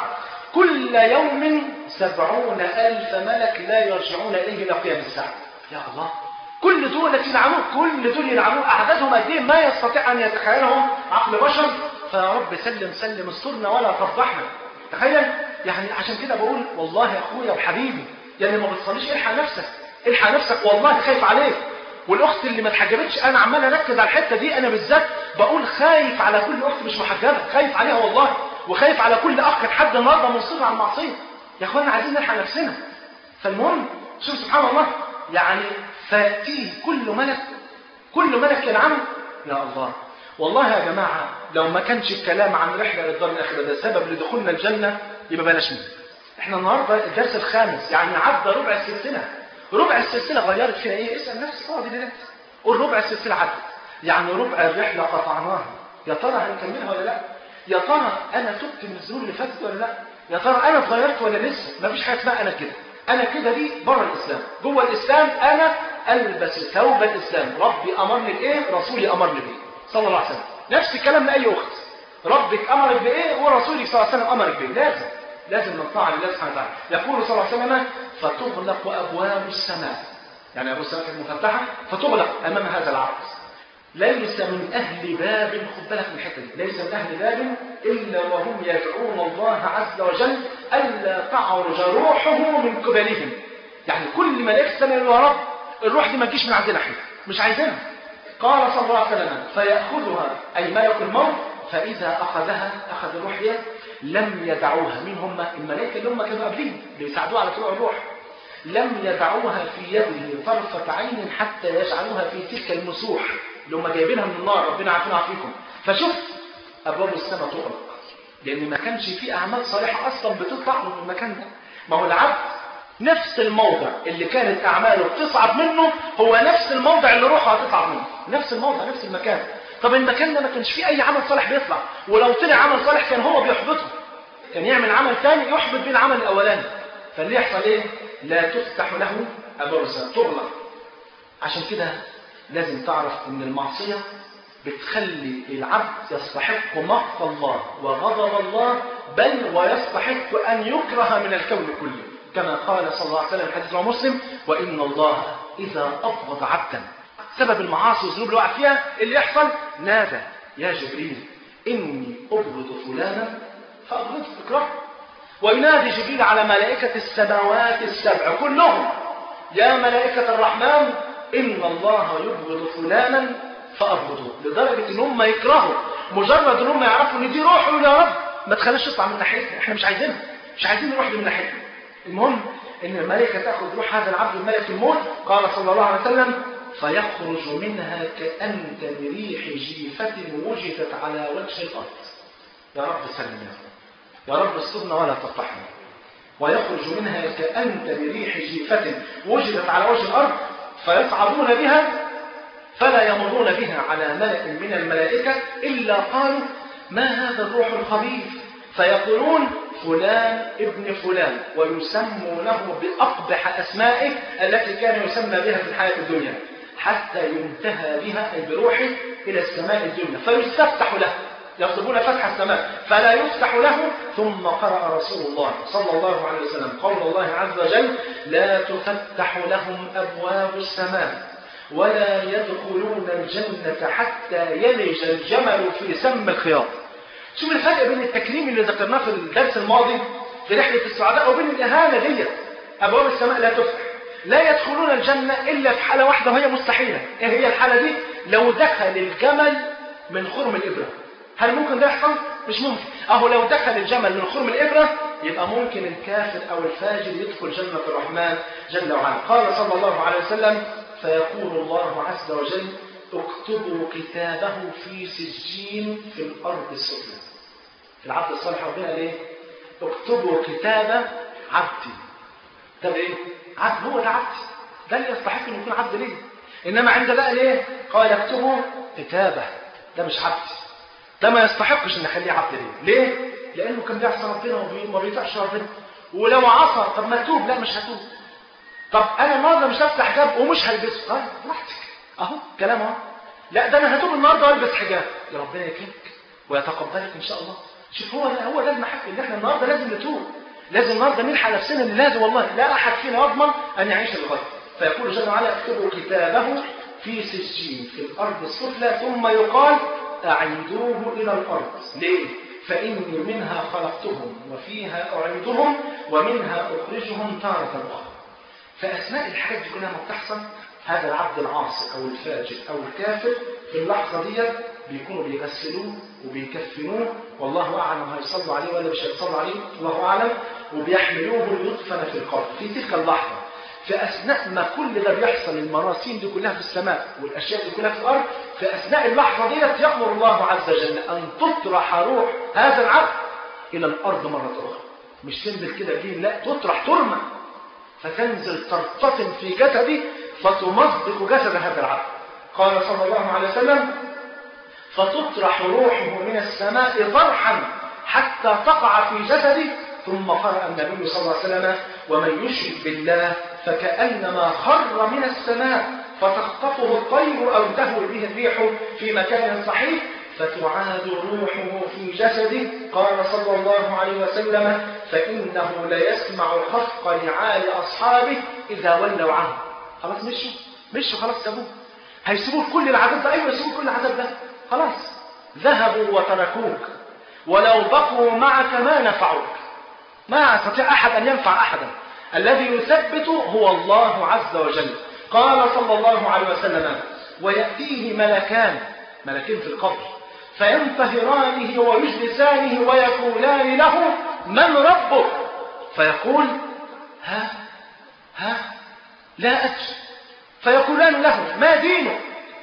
كل يوم سبعون ألف ملك لا يرجعون إليه إلى قيام الساعة. يا الله كل دول يلعنون كل دول يلعنون أعدادهم قد إيه ما يستطيع أن يتخيلهم عقل بشر فيا رب سلم سلم استرنا ولا تفضحنا. تخيل يعني عشان كده بقول والله يا أخويا وحبيبي يعني ما بتصليش الحق نفسك الحق نفسك والله خايف عليك والاخت اللي ما اتحجبتش انا عمال اركز على الحته دي انا بالذات بقول خايف على كل اخت مش محجبه خايف عليها والله وخايف على كل اخ لحد النهارده مصر على المعصيه يا اخوانا عايزين نلحق نفسنا فالمهم شوف سبحان الله يعني فياتيه كل ملك كل ملك يلعنه يا الله والله يا جماعه لو ما كانش الكلام عن رحله للدار الاخره ده سبب لدخولنا الجنه يبقى بلاش منه احنا النهارده الدرس الخامس يعني عدى ربع السلسله ربع السلسلة غيرت فينا ايه اسأل نفسك اه دي قول ربع السلسلة عدت يعني ربع الرحلة قطعناها يا ترى هنكملها ولا لا يا ترى انا تبت من الذنوب اللي فاتت ولا لا يا ترى انا اتغيرت ولا لسه مفيش حاجه اسمها انا كده انا كده دي بره الاسلام جوه الاسلام انا البس ثوب الاسلام ربي امرني بايه رسولي امرني بايه صلى الله عليه وسلم نفس الكلام لاي اخت ربك امرك بايه ورسولك صلى الله عليه وسلم امرك بايه لازم لازم نطاع لله سبحانه وتعالى يقول صلى الله عليه وسلم فتغلق ابواب السماء يعني ابواب السماء كانت مفتحه فتغلق امام هذا العبد ليس من اهل باب خد بالك من الحته دي ليس من اهل باب الا وهم يدعون الله عز وجل الا تعرج روحه من قبلهم يعني كل ملائكه السماء يا رب الروح دي ما تجيش من عندنا احنا مش عايزينها قال صلى الله عليه وسلم فياخذها اي ملك الموت فاذا اخذها اخذ الروح دي لم يدعوها مين هم الملائكة اللي هم كانوا قبلين اللي بيساعدوه على طلوع الروح لم يدعوها في يده طرفة عين حتى يجعلوها في تلك المسوح اللي هم جايبينها من النار ربنا عافينا وعافيكم فشوف أبواب السماء تغلق لأن ما كانش في أعمال صالحة أصلا بتطلع من المكان ده ما هو العبد نفس الموضع اللي كانت أعماله بتصعد منه هو نفس الموضع اللي روحه هتطلع منه نفس الموضع نفس المكان طب المكان ده ما كانش فيه اي عمل صالح بيطلع ولو طلع عمل صالح كان هو بيحبطه كان يعمل عمل ثاني يحبط بيه العمل الاولاني فاللي يحصل ايه لا تفتح له أبواب السماء تغلق عشان كده لازم تعرف ان المعصية بتخلي العبد يستحق مقت الله وغضب الله بل ويستحق أن يكره من الكون كله كما قال صلى الله عليه وسلم حديث رواه مسلم وإن الله إذا أبغض عبدا سبب المعاصي والذنوب اللي وقع فيها اللي يحصل نادى يا جبريل إني أبغض فلانا فأبغض اكرهه وينادي جبريل على ملائكة السماوات السبع كلهم يا ملائكة الرحمن إن الله يبغض فلانا فأبغضه لدرجة إن هم يكرهوا مجرد إن هم يعرفوا إن دي روح يقولوا يا رب ما تخليش تطلع من ناحيتنا إحنا مش عايزينها مش عايزين نروح من ناحيتنا المهم إن الملائكة تأخذ روح هذا العبد الملك الموت قال صلى الله عليه وسلم فيخرج منها كأنت بريح جيفة وجدت على وجه الأرض يا رب سلم يا رب يا رب استرنا ولا تفضحنا ويخرج منها كأنت بريح جيفة وجدت على وجه الأرض فيصعدون بها فلا يمرون بها على ملأ من الملائكة إلا قالوا ما هذا الروح الخبيث فيقولون فلان ابن فلان ويسمونه بأقبح أسمائه التي كان يسمى بها في الحياة الدنيا حتى ينتهى بها أي بروحه إلى السماء الدنيا فيستفتح له يطلبون فتح السماء فلا يفتح له ثم قرأ رسول الله صلى الله عليه وسلم قول الله عز وجل لا تفتح لهم أبواب السماء ولا يدخلون الجنة حتى يلج الجمل في سم الخياط شوف الفرق بين التكريم اللي ذكرناه في الدرس الماضي في رحلة السعداء وبين الإهانة ديت أبواب السماء لا تفتح لا يدخلون الجنة إلا في حالة واحدة وهي مستحيلة إيه هي الحالة دي لو دخل الجمل من خرم الإبرة هل ممكن ده يحصل؟ مش ممكن أهو لو دخل الجمل من خرم الإبرة يبقى ممكن الكافر أو الفاجر يدخل جنة الرحمن جل وعلا قال صلى الله عليه وسلم فيقول الله عز وجل اكتبوا كتابه في سجين في الأرض السفلى في العبد الصالح ربنا ليه؟ اكتبوا كتاب عبدي طب ايه؟ عبد هو ده عبد ده اللي يستحق انه يكون عبد ليه؟ انما عند بقى ليه؟ قال اكتبوا كتابه ده مش عبد ده ما يستحقش ان نخليه عبد ليه؟ ليه؟ لانه كان بيعصى ربنا وما بيطيعش ربنا ولو عصى طب ما توب لا مش هتوب طب انا النهارده مش هفتح حجاب ومش هلبسه طيب براحتك اهو كلام اهو لا ده انا هتوب النهارده والبس حجاب يا ربنا يكرمك ويتقبلك ان شاء الله شوف هو ده هو ده المحك ان احنا النهارده لازم نتوب لازم النهارده نلحق نفسنا ان لازم والله لا احد فينا يضمن ان يعيش للغد فيقول جل وعلا اكتبوا كتابه في سجين في الارض السفلى ثم يقال اعيدوه الى الارض ليه فاني منها خلقتهم وفيها اعيدهم ومنها اخرجهم تاره اخرى فاسماء الحاجات دي كلها ما بتحصل هذا العبد العاصي او الفاجر او الكافر في اللحظه دي بيكونوا بيغسلوه وبيكفنوه والله اعلم هيصلوا عليه ولا مش هيصلوا عليه الله اعلم وبيحملوه ليدفن في القبر في تلك اللحظه في اثناء ما كل ده بيحصل المراسيم دي كلها في السماء والاشياء دي كلها في الارض في اثناء اللحظه ديت يامر الله عز وجل ان تطرح روح هذا العبد الى الارض مره اخرى مش تنزل كده جيل لا تطرح ترمى فتنزل ترتطم في جسده فتمزق جسد هذا العبد قال صلى الله عليه وسلم فتطرح روحه من السماء طرحا حتى تقع في جسده ثم قرأ النبي صلى الله عليه وسلم ومن يشرك بالله فكأنما خر من السماء فتخطفه الطير أو تهوي به الريح في مكان صحيح فتعاد روحه في جسده قال صلى الله عليه وسلم فإنه ليسمع خفق نعال أصحابه إذا ولوا عنه خلاص مشوا مشوا خلاص سابوه هيسيبوه كل العذاب ده أيوة يسيبوه كل العذاب ده خلاص ذهبوا وتركوك ولو بقوا معك ما نفعوك ما يستطيع أحد أن ينفع أحدا الذي يثبت هو الله عز وجل قال صلى الله عليه وسلم ويأتيه ملكان ملكين في القبر فينتهرانه ويجلسانه ويقولان له من ربك فيقول ها ها لا أدري فيقولان له ما دينك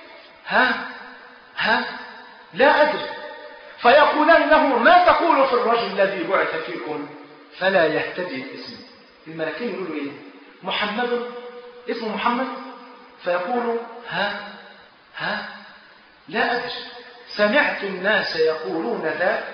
ها ها لا أدري فيقولان له ما تقول في الرجل الذي بعث فيكم فلا يهتدي الاسم الملكين يقولوا ايه محمد اسمه محمد فيقول ها ها لا أدري سمعت الناس يقولون ذاك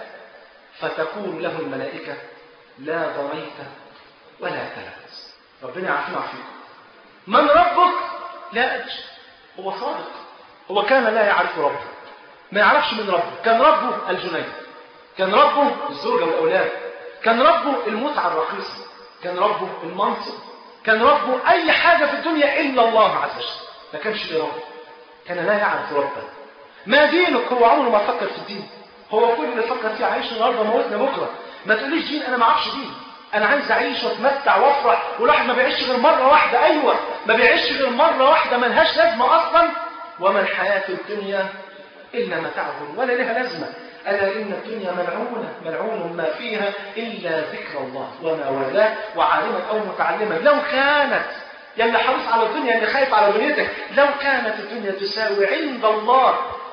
فتقول له الملائكة لا ضريت ولا تلت ربنا يعافينا ويعافيكم من ربك لا أدري هو صادق هو كان لا يعرف ربه ما يعرفش من ربه كان ربه الجنيد كان ربه الزوجة والأولاد كان ربه المتعة الرخيصة كان ربه المنصب كان ربه أي حاجة في الدنيا إلا الله عز وجل ما كانش ليه رب كان لا يعرف ربه ما دينك هو عمره ما فكر في الدين هو كل اللي فكر فيه عايش النهارده موتنا بكره ما تقوليش دين انا ما اعرفش دين انا عايز اعيش واتمتع وافرح والواحد ما بيعيش غير مره واحده ايوه ما بيعيش غير مره واحده ملهاش لازمه اصلا وما الحياه الدنيا الا متاع ولا لها لازمه ألا إن الدنيا ملعونة ملعون ما فيها إلا ذكر الله وما والاه وعالما أو متعلما لو كانت يلي حريص على الدنيا اللي خايف على دنيتك لو كانت الدنيا تساوي عند الله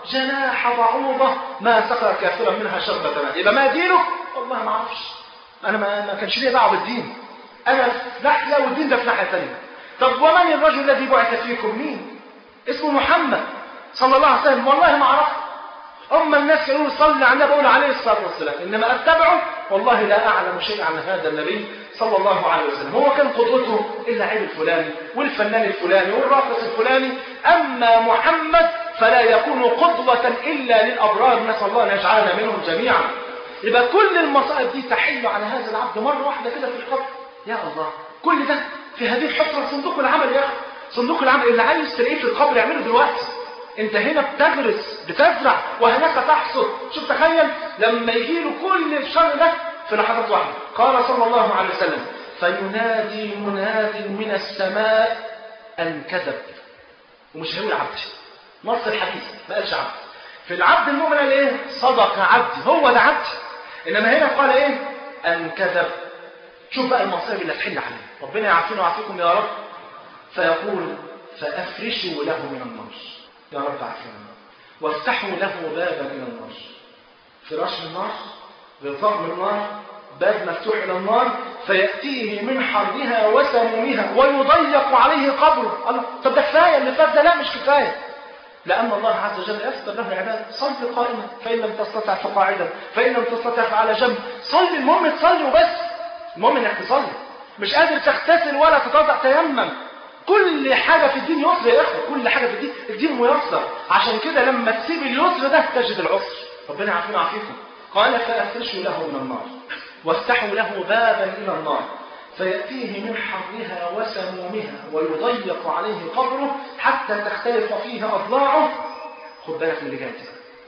جناح بعوضة ما سقى كافرا منها شربة ماء يبقى ما دينه والله ما اعرفش انا ما, ما كانش ليا دعوه بالدين انا في ناحيه والدين ده في ناحيه ثانيه طب ومن الرجل الذي بعث فيكم مين اسمه محمد صلى الله عليه وسلم والله ما اعرف اما الناس يقولوا صلي على النبي اقول عليه الصلاه والسلام انما اتبعه والله لا اعلم شيئا عن هذا النبي صلى الله عليه وسلم هو كان قدوته اللاعب الفلاني والفنان الفلاني والراقص الفلاني اما محمد فلا يكون قدوة إلا للأبرار نسأل الله أن يجعلنا منهم جميعا يبقى كل المصائب دي تحل على هذا العبد مرة واحدة كده في القبر يا الله كل ده في هذه الحفرة صندوق العمل يا أخي صندوق العمل اللي عايز تلاقيه في القبر يعمله دلوقتي انت هنا بتغرس بتزرع وهناك تحصد شوف تخيل لما يجي له كل الشر ده في لحظات واحدة قال صلى الله عليه وسلم فينادي مناد من السماء أن كذب ومش هيقول عبد نص الحديث ما قالش عبد في العبد المؤمن قال ايه صدق عبدي هو ده عبدي انما هنا قال ايه ان كذب شوف بقى المصائب اللي هتحل عليه ربنا يعافينا ويعافيكم يا رب فيقول فافرشوا له من النار يا رب عافينا وافتحوا له بابا من النار فراش من النار غطاء من النار باب مفتوح الى النار فياتيه من حرها وسمومها ويضيق عليه قبره الله طب ده كفايه اللي فات ده لا مش كفايه لأن الله عز وجل يستر له العباد صل قائما فإن لم تستطع فقاعدا فإن لم تستطع فعلى جنب صل المهم تصلي وبس المهم انك تصلي مش قادر تغتسل ولا تتوضا تيمم كل حاجة في الدين يسر يا إخوة كل حاجة في الدين الدين ميسر عشان كده لما تسيب اليسر ده تجد العسر ربنا يعافينا ويعافيكم قال فأفرشوا له من النار وافتحوا له بابا إلى النار فيأتيه من حرها وسمومها ويضيق عليه قبره حتى تختلف فيه أضلاعه خد بالك من اللي جاي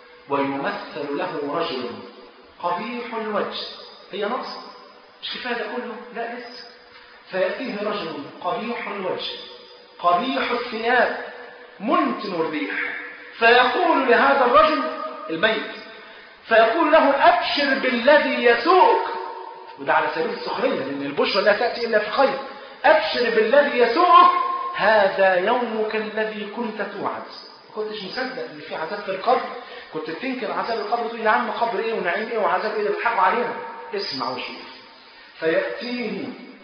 ويمثل له رجل قبيح الوجه هي نقص مش كفاية ده كله لا لسه فيأتيه رجل قبيح الوجه قبيح الثياب منتن الريح فيقول لهذا الرجل الميت فيقول له أبشر بالذي يسوق وده على سبيل السخرية لأن البشرى لا تأتي إلا في خير أبشر بالذي يسوءك هذا يومك الذي كنت توعد ما كنتش مصدق إن في عذاب في القبر كنت بتنكر عذاب القبر تقول يا عم قبر إيه ونعيم إيه وعذاب إيه اللي بيضحكوا علينا اسمع وشوف فيأتيه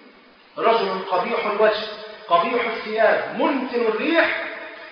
رجل قبيح الوجه قبيح الثياب منتن الريح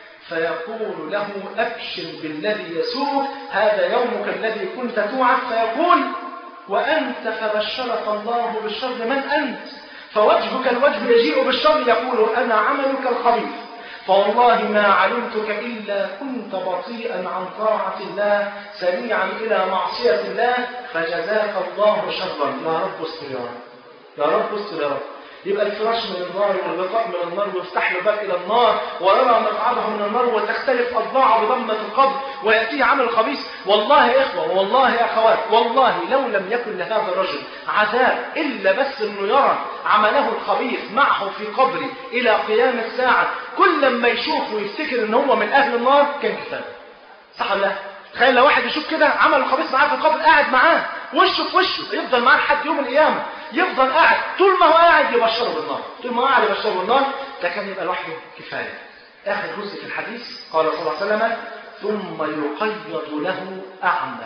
فيقول له أبشر بالذي يسوءك هذا يومك الذي كنت توعد فيقول وأنت فبشرك الله بالشر من أنت فوجهك الوجه يجيء بالشر يقول أنا عملك الخبيث فوالله ما علمتك إلا كنت بطيئا عن طاعة الله سريعا إلى معصية الله فجزاك الله شرا يا رب استر يا رب يا رب استر يا رب يبقى الفراش من النار والغطاء من النار ويفتح له باب الى النار ويرى مقعده من النار وتختلف اضلاعه بضمه القبر وياتيه عمل خبيث والله يا اخوه والله يا اخوات والله لو لم يكن لهذا الرجل عذاب الا بس انه يرى عمله الخبيث معه في قبره الى قيام الساعه كل ما يشوف ويفتكر ان هو من اهل النار كان كفايه صح ولا لا تخيل لو واحد يشوف كده عمل الخبيث معاه في القبر قاعد معاه وشه في وشه يفضل معاه لحد يوم القيامه يفضل قاعد طول ما هو قاعد يبشره بالنار طول ما هو قاعد يبشره بالنار ده كان يبقى لوحده كفايه اخر جزء في الحديث قال صلى الله عليه وسلم ثم يقيض له اعمى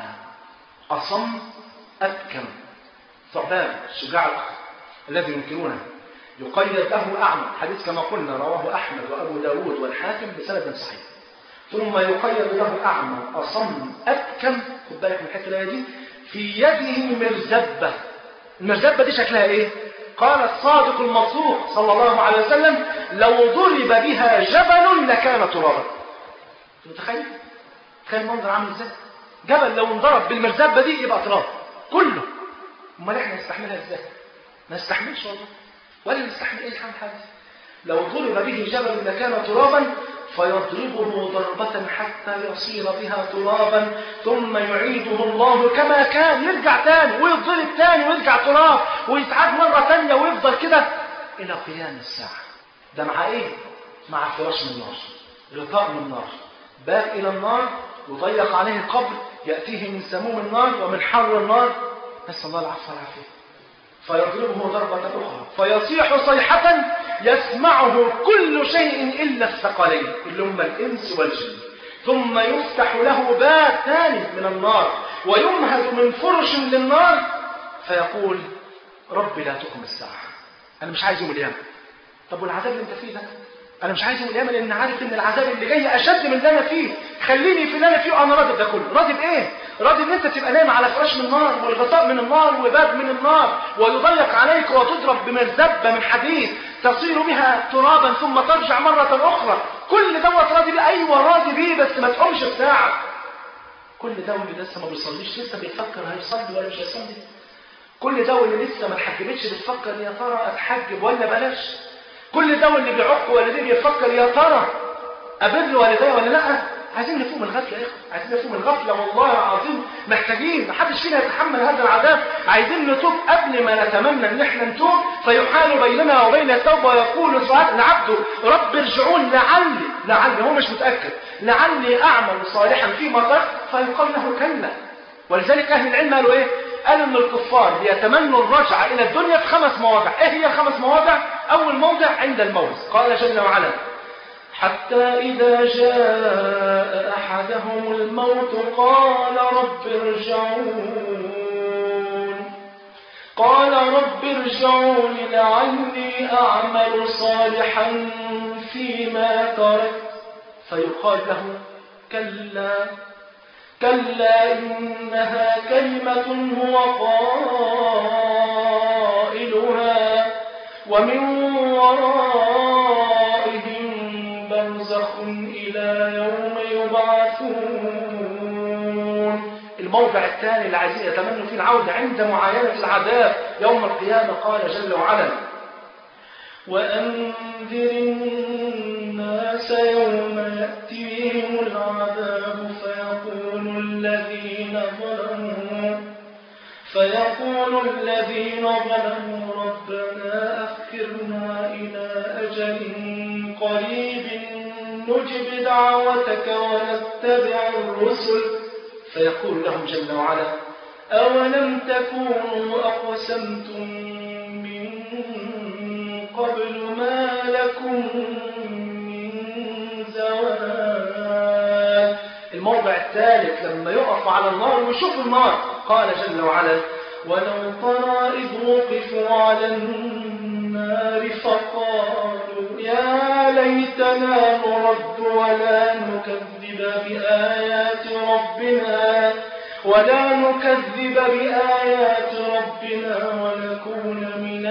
اصم ابكم ثعبان الشجاع الذي ينكرونه يقيد له اعمى حديث كما قلنا رواه احمد وابو داود والحاكم بسند صحيح ثم يقيد له اعمى اصم ابكم خد بالك من الحته دي في يده مرزبه المرزبة دي شكلها ايه قال الصادق المصدوق صلى الله عليه وسلم لو ضرب بها جبل لكان ترابا متخيل تخيل المنظر عامل ازاي جبل لو انضرب بالمرزبه دي يبقى تراب كله امال احنا نستحملها ازاي ما نستحملش والله ولا نستحمل ايه الحال حاجه لو ضرب به جبل لكان ترابا فيضربه ضربة حتى يصير بها ترابا ثم يعيده الله كما كان يرجع تاني ويضرب تاني ويرجع تراب ويتعاد مرة تانية ويفضل كده إلى قيام الساعة ده مع إيه؟ مع فراش من النار غطاء من النار باب إلى النار يضيق عليه القبر يأتيه من سموم النار ومن حر النار نسأل الله العفو والعافية فيضربه ضربة أخرى فيصيح صيحة يسمعه كل شيء إلا الثقلين اللي هم الإنس والجن ثم يفتح له باب ثاني من النار ويمهد من فرش للنار فيقول رب لا تقم الساعة أنا مش عايز يوم القيامة طب والعذاب اللي أنت فيه ده أنا مش عايز يوم القيامة لأن عارف إن العذاب اللي جاي أشد من اللي أنا فيه خليني في اللي أنا فيه وأنا راضي بده كله راضي بإيه؟ راضي إن أنت تبقى نايم على فراش من النار والغطاء من النار وباب من النار ويضيق عليك وتضرب بمرزبة من حديد تصير بها ترابا ثم ترجع مرة أخرى كل دوت راضي بيه أيوة راضي بيه بس ما تقومش الساعة كل ده واللي لسه ما بيصليش لسه بيفكر هيصلي ولا مش هيصلي كل ده واللي لسه ما اتحجبتش بتفكر يا ترى اتحجب ولا بلاش كل ده واللي بيعق والديه بيفكر يا ترى ابر والديه ولا لا عايزين نفوق من الغفله يا اخي عايزين نفوق من الغفله والله العظيم محتاجين محدش فينا يتحمل هذا العذاب عايزين نتوب قبل ما نتمنى ان احنا نتوب فيحال بيننا وبين التوبه ويقول سبحانه لعبده رب ارجعون لعلي لعلي هو مش متاكد لعلي اعمل صالحا فيما ترك فيقال له كلا ولذلك اهل العلم قالوا ايه قالوا ان الكفار بيتمنوا الرجعه الى الدنيا في خمس مواضع ايه هي الخمس مواضع اول موضع عند الموت قال جل وعلا حتى إذا جاء أحدهم الموت قال رب ارجعون قال رب ارجعون لعلي أعمل صالحا فيما تركت فيقال له كلا كلا إنها كلمة هو قائلها ومن ورائهم برزخ إلى يوم يبعثون الموضع الثاني اللي عايزين يتمنوا فيه العودة عند معاينة العذاب يوم القيامة قال جل وعلا وأنذر الناس يوم يأتيهم العذاب فيقول الذين ظلموا فيقول الذين ظلموا ربنا أخرنا إلى أجل قريب نجب دعوتك ونتبع الرسل فيقول لهم جل وعلا أولم تكونوا أقسمتم من قبل ما لكم من زوال الموضع الثالث لما يقف على النار ويشوف النار قال جل وعلا ولو ترى إذ وقفوا على النار فقالوا يا ليتنا نرد ولا نكذب بآيات ربنا ولا نكذب بآيات ربنا ونكون من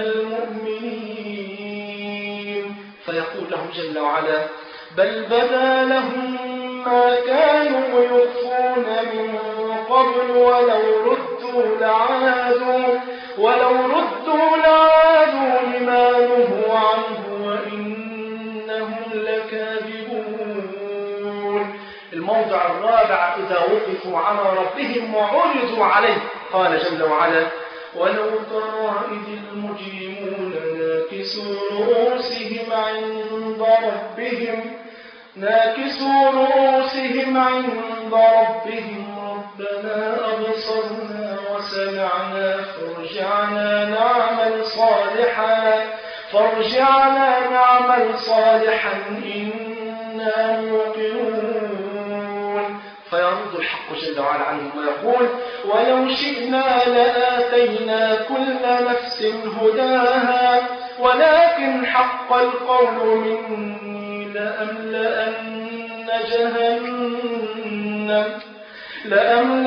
المؤمنين فيقول لهم جل وعلا بل بدا لهم ما كانوا يخفون من قبل ولو ردوا لعادوا ولو ردوا لعادوا لما نهوا عنه وإنهم لكاذبون الموضع الرابع إذا وقفوا على ربهم وعرضوا عليه قال جل وعلا ولو ترى إذ المجرمون ناكسوا رؤوسهم عند ربهم ناكسوا رؤوسهم عند ربهم ربنا أبصرنا وسمعنا فارجعنا نعمل صالحا فارجعنا نعمل صالحا إنا موقنون فيرد الحق جل وعلا عنهم ويقول ولو شئنا لآتينا كل نفس هداها ولكن حق القول مني لأملأن جهنم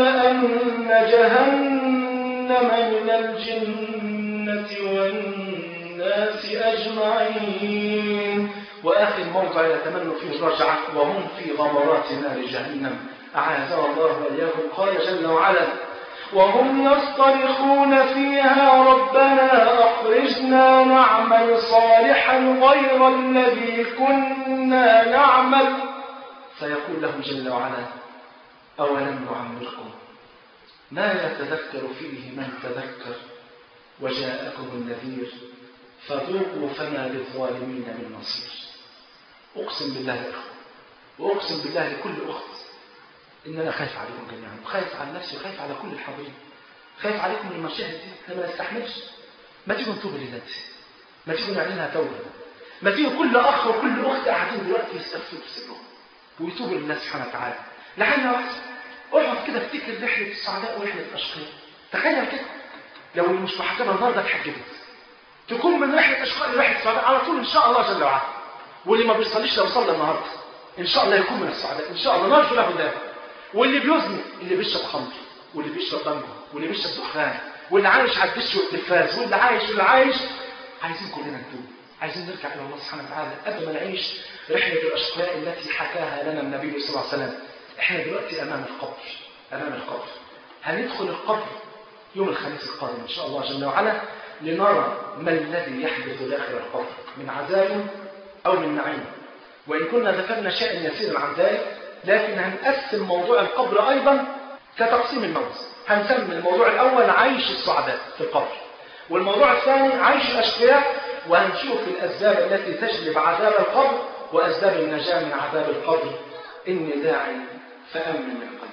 لأملأن جهنم من الجنة والناس والناس أجمعين وآخر موضع يتمنى فيه الرجعة وهم في غمرات نار جهنم أعاذنا الله وإياكم قال جل وعلا وهم يصطرخون فيها ربنا أخرجنا نعمل صالحا غير الذي كنا نعمل فيقول لهم جل وعلا أولم نعمركم ما يتذكر فيه من تذكر وجاءكم النذير فذوقوا فما للظالمين من نصير أقسم بالله يا أخوة وأقسم بالله لكل أخت إن أنا خايف عليكم جميعا وخايف على نفسي وخايف على كل الحاضرين خايف عليكم من المشاهد دي احنا ما نستحملش ما تيجوا نتوب لله ما تيجوا نعملها توبة ما تيجوا كل أخ وكل أخت قاعدين دلوقتي يستغفروا سرهم ويتوبوا لله سبحانه وتعالى لعل واحد اقعد كده افتكر رحلة السعداء ورحلة الأشقياء تخيل كده لو اللي مش محجبة النهارده اتحجبت تكون من رحلة أشقاء لرحلة السعداء على طول إن شاء الله جل وعلا واللي ما بيصليش لو صلى النهارده إن شاء الله يكون من السعداء إن شاء الله نرجو له ذلك واللي بيزني اللي بيشرب خمر واللي بيشرب دمه واللي بيشرب دخان واللي عايش على الدش والتلفاز واللي عايش واللي عايش عايزين كلنا نتوب عايزين نرجع الى الله سبحانه وتعالى قبل ما نعيش رحله الاشقياء التي حكاها لنا النبي صلى الله عليه وسلم احنا دلوقتي امام القبر امام القبر هندخل القبر يوم الخميس القادم ان شاء الله جل وعلا لنرى ما الذي يحدث داخل القبر من عذاب او من نعيم وان كنا ذكرنا شيئا يسيرا عن ذلك لكن هنقسم موضوع القبر أيضا كتقسيم الموت هنسمي الموضوع الأول عيش السعداء في القبر والموضوع الثاني عيش الأشقياء وهنشوف الأسباب التي تجلب عذاب القبر وأسباب النجاة من عذاب القبر إني داعي فأمن من قلبي